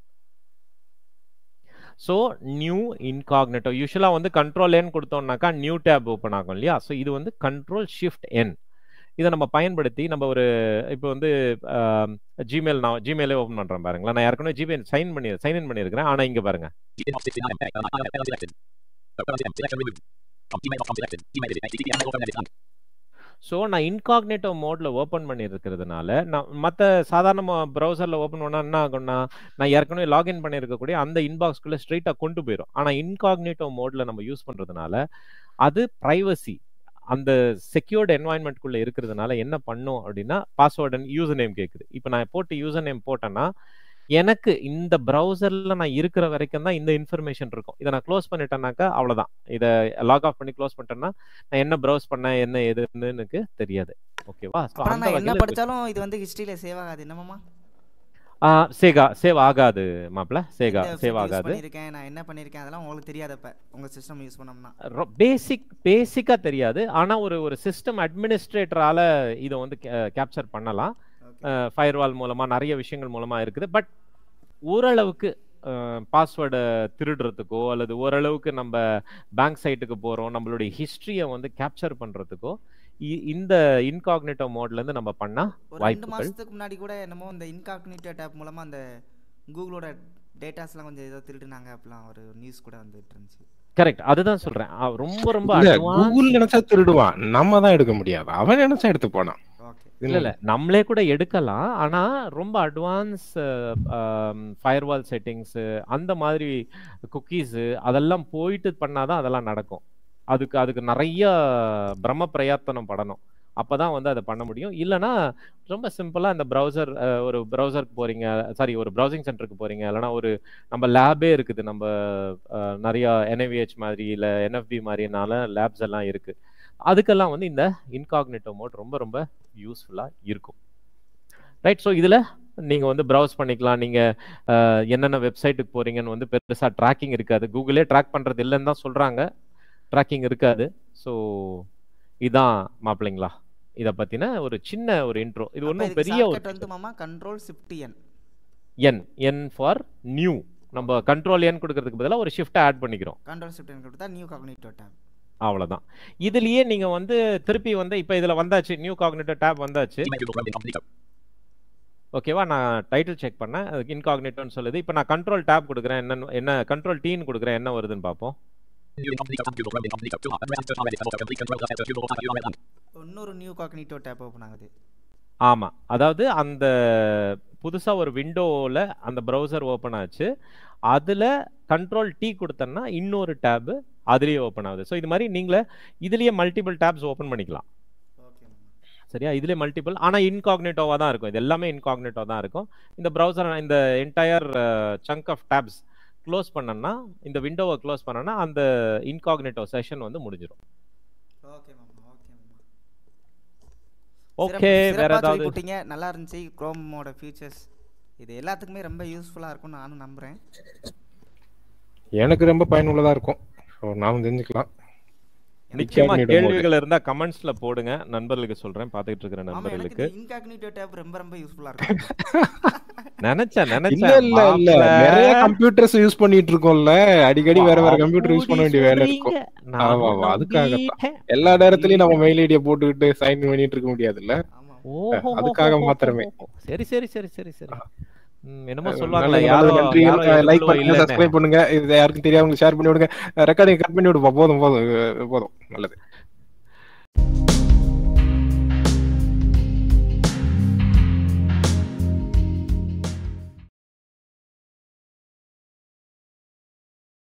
so new incognito யூஸ்வலாக வந்து கண்ட்ரோல் என் கொடுத்தோம்னாக்கா நியூ டேப் ஓப்பன் ஆகும் இல்லையா so இது வந்து control shift என் இதை நம்ம பயன்படுத்தி நம்ம ஒரு இப்போ வந்து ஜிமெயில் நான் ஜிமெயிலே ஓப்பன் பண்ணுறேன் பாருங்களேன் நான் ஏற்கனவே ஜிமெயில் சைன் பண்ணி சைன் இன் பண்ணியிருக்கிறேன் ஆனால் இங்கே பாருங்க Gmail of 69 MB and IFL selected. The current selection removed. From email from selected. Email edit. HTTP and open edit and so நான் இன்காக்னேட்டோ மோடில் ஓப்பன் பண்ணியிருக்கிறதுனால நான் மற்ற சாதாரண ப்ரௌசரில் ஓப்பன் பண்ணால் என்ன ஆகும்னா நான் ஏற்கனவே லாகின் பண்ணியிருக்கக்கூடிய அந்த இன்பாக்ஸ்குள்ளே ஸ்ட்ரைட்டாக கொண்டு போயிடும் ஆனால் இன்காக்னேட்டோ மோடில் நம்ம யூஸ் பண்ணுறதுனால அது ப்ரைவசி அந்த செக்யூர்டு என்வாயன்மெண்ட்குள்ளே இருக்கிறதுனால என்ன பண்ணும் அப்படின்னா பாஸ்வேர்டு யூசர் நேம் கேட்குது இப்போ நான் போட்டு யூசர் நேம் போட்டேன்னா எனக்கு இந்த ப்ரௌசரில் நான் இருக்கிற வரைக்கும் தான் இந்த இன்ஃபர்மேஷன் இருக்கும் இதை நான் க்ளோஸ் பண்ணிட்டேன்னாக்கா அவ்வளோதான் இதை லாக் ஆஃப் பண்ணி க்ளோஸ் பண்ணிட்டேன்னா நான் என்ன ப்ரௌஸ் பண்ணேன் என்ன எதுன்னு எனக்கு தெரியாது ஓகேவா So, அப்புறம் அந்த நான் என்ன வகையில இது- படிச்சாலும் இது வந்து ஹிஸ்டரியில சேவ் ஆகாது என்னமாமா ஆ, சேகா சேவ் ஆகாது மாப்ள சேகா எந்த சேவ் use ஆகாது பண்ணியிருக்கேன் நான் என்ன பண்ணியிருக்கேன் அதெல்லாம் உங்களுக்கு தெரியாதப்ப உங்க சிஸ்டம் யூஸ் பண்ணோம்னா பேசிக் பேசிக்கா தெரியாது ஆனா ஒரு ஒரு சிஸ்டம் அட்மினிஸ்ட்ரேட்டரால இதை வந்து கேப்சர் பண்ணலாம் ஓகே ஃபயர்வால் மூலமா நிறைய விஷயங்கள் மூலமா இருக்குது பட் ஓரளவுக்கு பாஸ்வேர்டை திருடுறதுக்கோ அல்லது ஓரளவுக்கு நம்ம பேங்க் சைட்டுக்கு போறோம் நம்மளுடைய ஹிஸ்டரியை வந்து கேப்சர் பண்றதுக்கோ இ- இந்த இன்காக்னேட்டோ மோட்ல இருந்து நம்ம பண்ணா ஒரு ரெண்டு வாய்ப்புகள் மாசத்துக்கு முன்னாடி கூட என்னமோ இந்த இன்காக்னிட்டோ டேப் மூலமா அந்த கூகுளோட டேட்டாஸ்லாம் கொஞ்சம் ஏதோ திருடுனாங்க அப்படிலாம் ஒரு நியூஸ் கூட வந்துட்டு இருந்துச்சு கரெக்ட் அதுதான் சொல்றேன் அ, ரொம்ப ரொம்ப இல்ல advanced- கூகுள் நினைச்சா திருடுவான் நம்ம தான் எடுக்க முடியாது அவன் நினைச்சா எடுத்து போனான் ஓகே இல்ல இல்ல நம்மளே கூட எடுக்கலாம் ஆனா ரொம்ப அட்வான்ஸ் ஃபயர்வால் செட்டிங்ஸ் அந்த மாதிரி குக்கீஸ் அதெல்லாம் போயிட்டு பண்ணாதான் அதெல்லாம் நடக்கும் அதுக்கு அதுக்கு நிறைய பிரம்ம பிரயத்தனம் படணும் அப்பதான் வந்து அதை பண்ண முடியும் இல்லைன்னா ரொம்ப சிம்பிளா இந்த ப்ரௌசர் ஒரு ப்ரௌசருக்கு போறீங்க சாரி ஒரு ப்ரௌசிங் சென்டருக்கு போறீங்க இல்லைன்னா ஒரு நம்ம லேபே இருக்குது நம்ம அஹ், நிறைய என்ஐவிஹெச் மாதிரி இல்ல என்எஃப்பி மாதிரினால லேப்ஸ் எல்லாம் இருக்கு அதுக்கெல்லாம் வந்து இந்த இன்காக்னேட்டோ மோட் ரொம்ப ரொம்ப யூஸ்ஃபுல்லா இருக்கும் ரைட் ஸோ இதுல நீங்க வந்து ப்ரௌஸ் பண்ணிக்கலாம் நீங்க அஹ், என்னென்ன வெப்சைட்டுக்கு போறீங்கன்னு வந்து பெருசா ட்ராக்கிங் இருக்காது கூகுளே ட்ராக் பண்றது இல்லைன்னு தான் சொல்றாங்க ட்ராக்கிங் இருக்காது ஸோ இதான் மாப்பிள்ளைங்களா இதை பத்தின ஒரு சின்ன ஒரு இன்ட்ரோ இது ஒன்றும் பெரிய ஒரு வந்து மாமா control shift N N N for new நம்ம கண்ட்ரோல் என் கொடுக்கறதுக்கு பதிலாக ஒரு ஷிஃப்ட்டை ஆட் பண்ணிக்கிறோம் கண்ட்ரோல் ஷிஃப்ட் என் கொடுத்தா நியூ காக்னிட்டோ டேப் அவ்வளவுதான் இதுலயே நீங்க வந்து திருப்பி வந்து இப்போ இதுல வந்தாச்சு நியூ காக்னேட்டோ டேப் வந்தாச்சு Gmail Google Chrome incognito. ஓகேவா நான் டைட்டில் செக் பண்ணேன் அது இன்காக்னேட்டோன்னு சொல்லுது இப்போ நான் கண்ட்ரோல் டேப் கொடுக்குறேன் என்ன என்ன கண்ட்ரோல் டீன்னு கொடுக்குறேன் என்ன வருதுன்னு பார்ப்போம் New incognito tab Google Chrome incognito. To and register already for complete control of to Google tab URL and இன்னொரு நியூ காக்னிட்டோ டேப் ஓப்பன் ஆகுது ஆமா அதாவது அந்த புதுசா ஒரு விண்டோவில் அந்த ப்ரௌசர் ஓப்பன் ஆச்சு அதுல கண்ட்ரோல் டீ கொடுத்தேன்னா இன்னொரு டேப் அதுலயே ஓப்பன் ஆகுது ஸோ இது மாதிரி நீங்களே இதுலயே மல்டிபிள் டேப்ஸ் ஓப்பன் பண்ணிக்கலாம் ஓகே மாமா சரியா இதுல மல்டிபிள் ஆனா இன்காக்னேட்டோவா தான் இருக்கும் இது எல்லாமே இன்காக்னேட்டோ தான் இருக்கும் இந்த ப்ரௌசர் இந்த entire chunk of tabs close பண்ணனா இந்த விண்டோவை க்ளோஸ் பண்ணனா அந்த இன்காக்னேட்டோ செஷன் வந்து முடிஞ்சிடும் ஓகே மாமா ஓகே மாமா ஓகே வேற சிறப்பா சொல்லி ஏதாவது போட்டீங்க நல்லா இருந்துச்சு குரோமோட ஃபீச்சர்ஸ் இது எல்லாத்துக்குமே ரொம்ப யூஸ்ஃபுல்லா இருக்கும்னு நானும் நம்புறேன் எனக்கு ரொம்ப பயனுள்ளதா இருக்கும் ஸோ நானும் தெரிஞ்சுக்கலாம் நிச்சயமா Incognito mode. கேள்விகள் இருந்தா கமெண்ட்ஸ்ல போடுங்க நண்பர்களுக்கு சொல்றேன் பாத்துக்கிட்டு இருக்கிற ஆமா எனக்கு நண்பர்களுக்கு இந்த இன்காக்னிட்டோ டேப் ரொம்ப ரொம்ப யூஸ்ஃபுல்லா இருக்கும் நினைச்சேன் இல்ல நினைச்சேன் இல்ல இல்ல மாப்ள. நிறைய கம்ப்யூட்டர்ஸ் யூஸ் பண்ணிட்டு இருக்கோம்ல அடிக்கடி வேற வேற கம்ப்யூட்டர் யூஸ் பண்ண வேண்டிய வேலை அப்படி இருக்கும் சொல்றீங்க. நான் ஆமா, ஆமா, அதுக்காகத்தான். நம்பிட்டேன். எல்லா நேரத்துலயும் நம்ம மெயில் ஐடியை போட்டுக்கிட்டு சைன் பண்ணிட்டு இருக்க முடியாதுல்ல ஆமா ஓஹோ, அதுக்காக ஓஹோ, மாத்திரமே. ஓஹோ. சரி சரி சரி சரி சரி ம், என்னமோ நல்லது, சொல்லுவாங்களே நல்லது, யாரோ நன்றி யாரோ லைக் எதுக்குள்ளோ பண்ணுங்க இல்லைன்னு. சப்ஸ்கிரைப் பண்ணுங்க இது யாருக்கும் தெரியாம ஷேர் பண்ணி விடுங்க ரெக்கார்டிங் கட் பண்ணி விடுப்பா போதும் போதும் போதும் நல்லது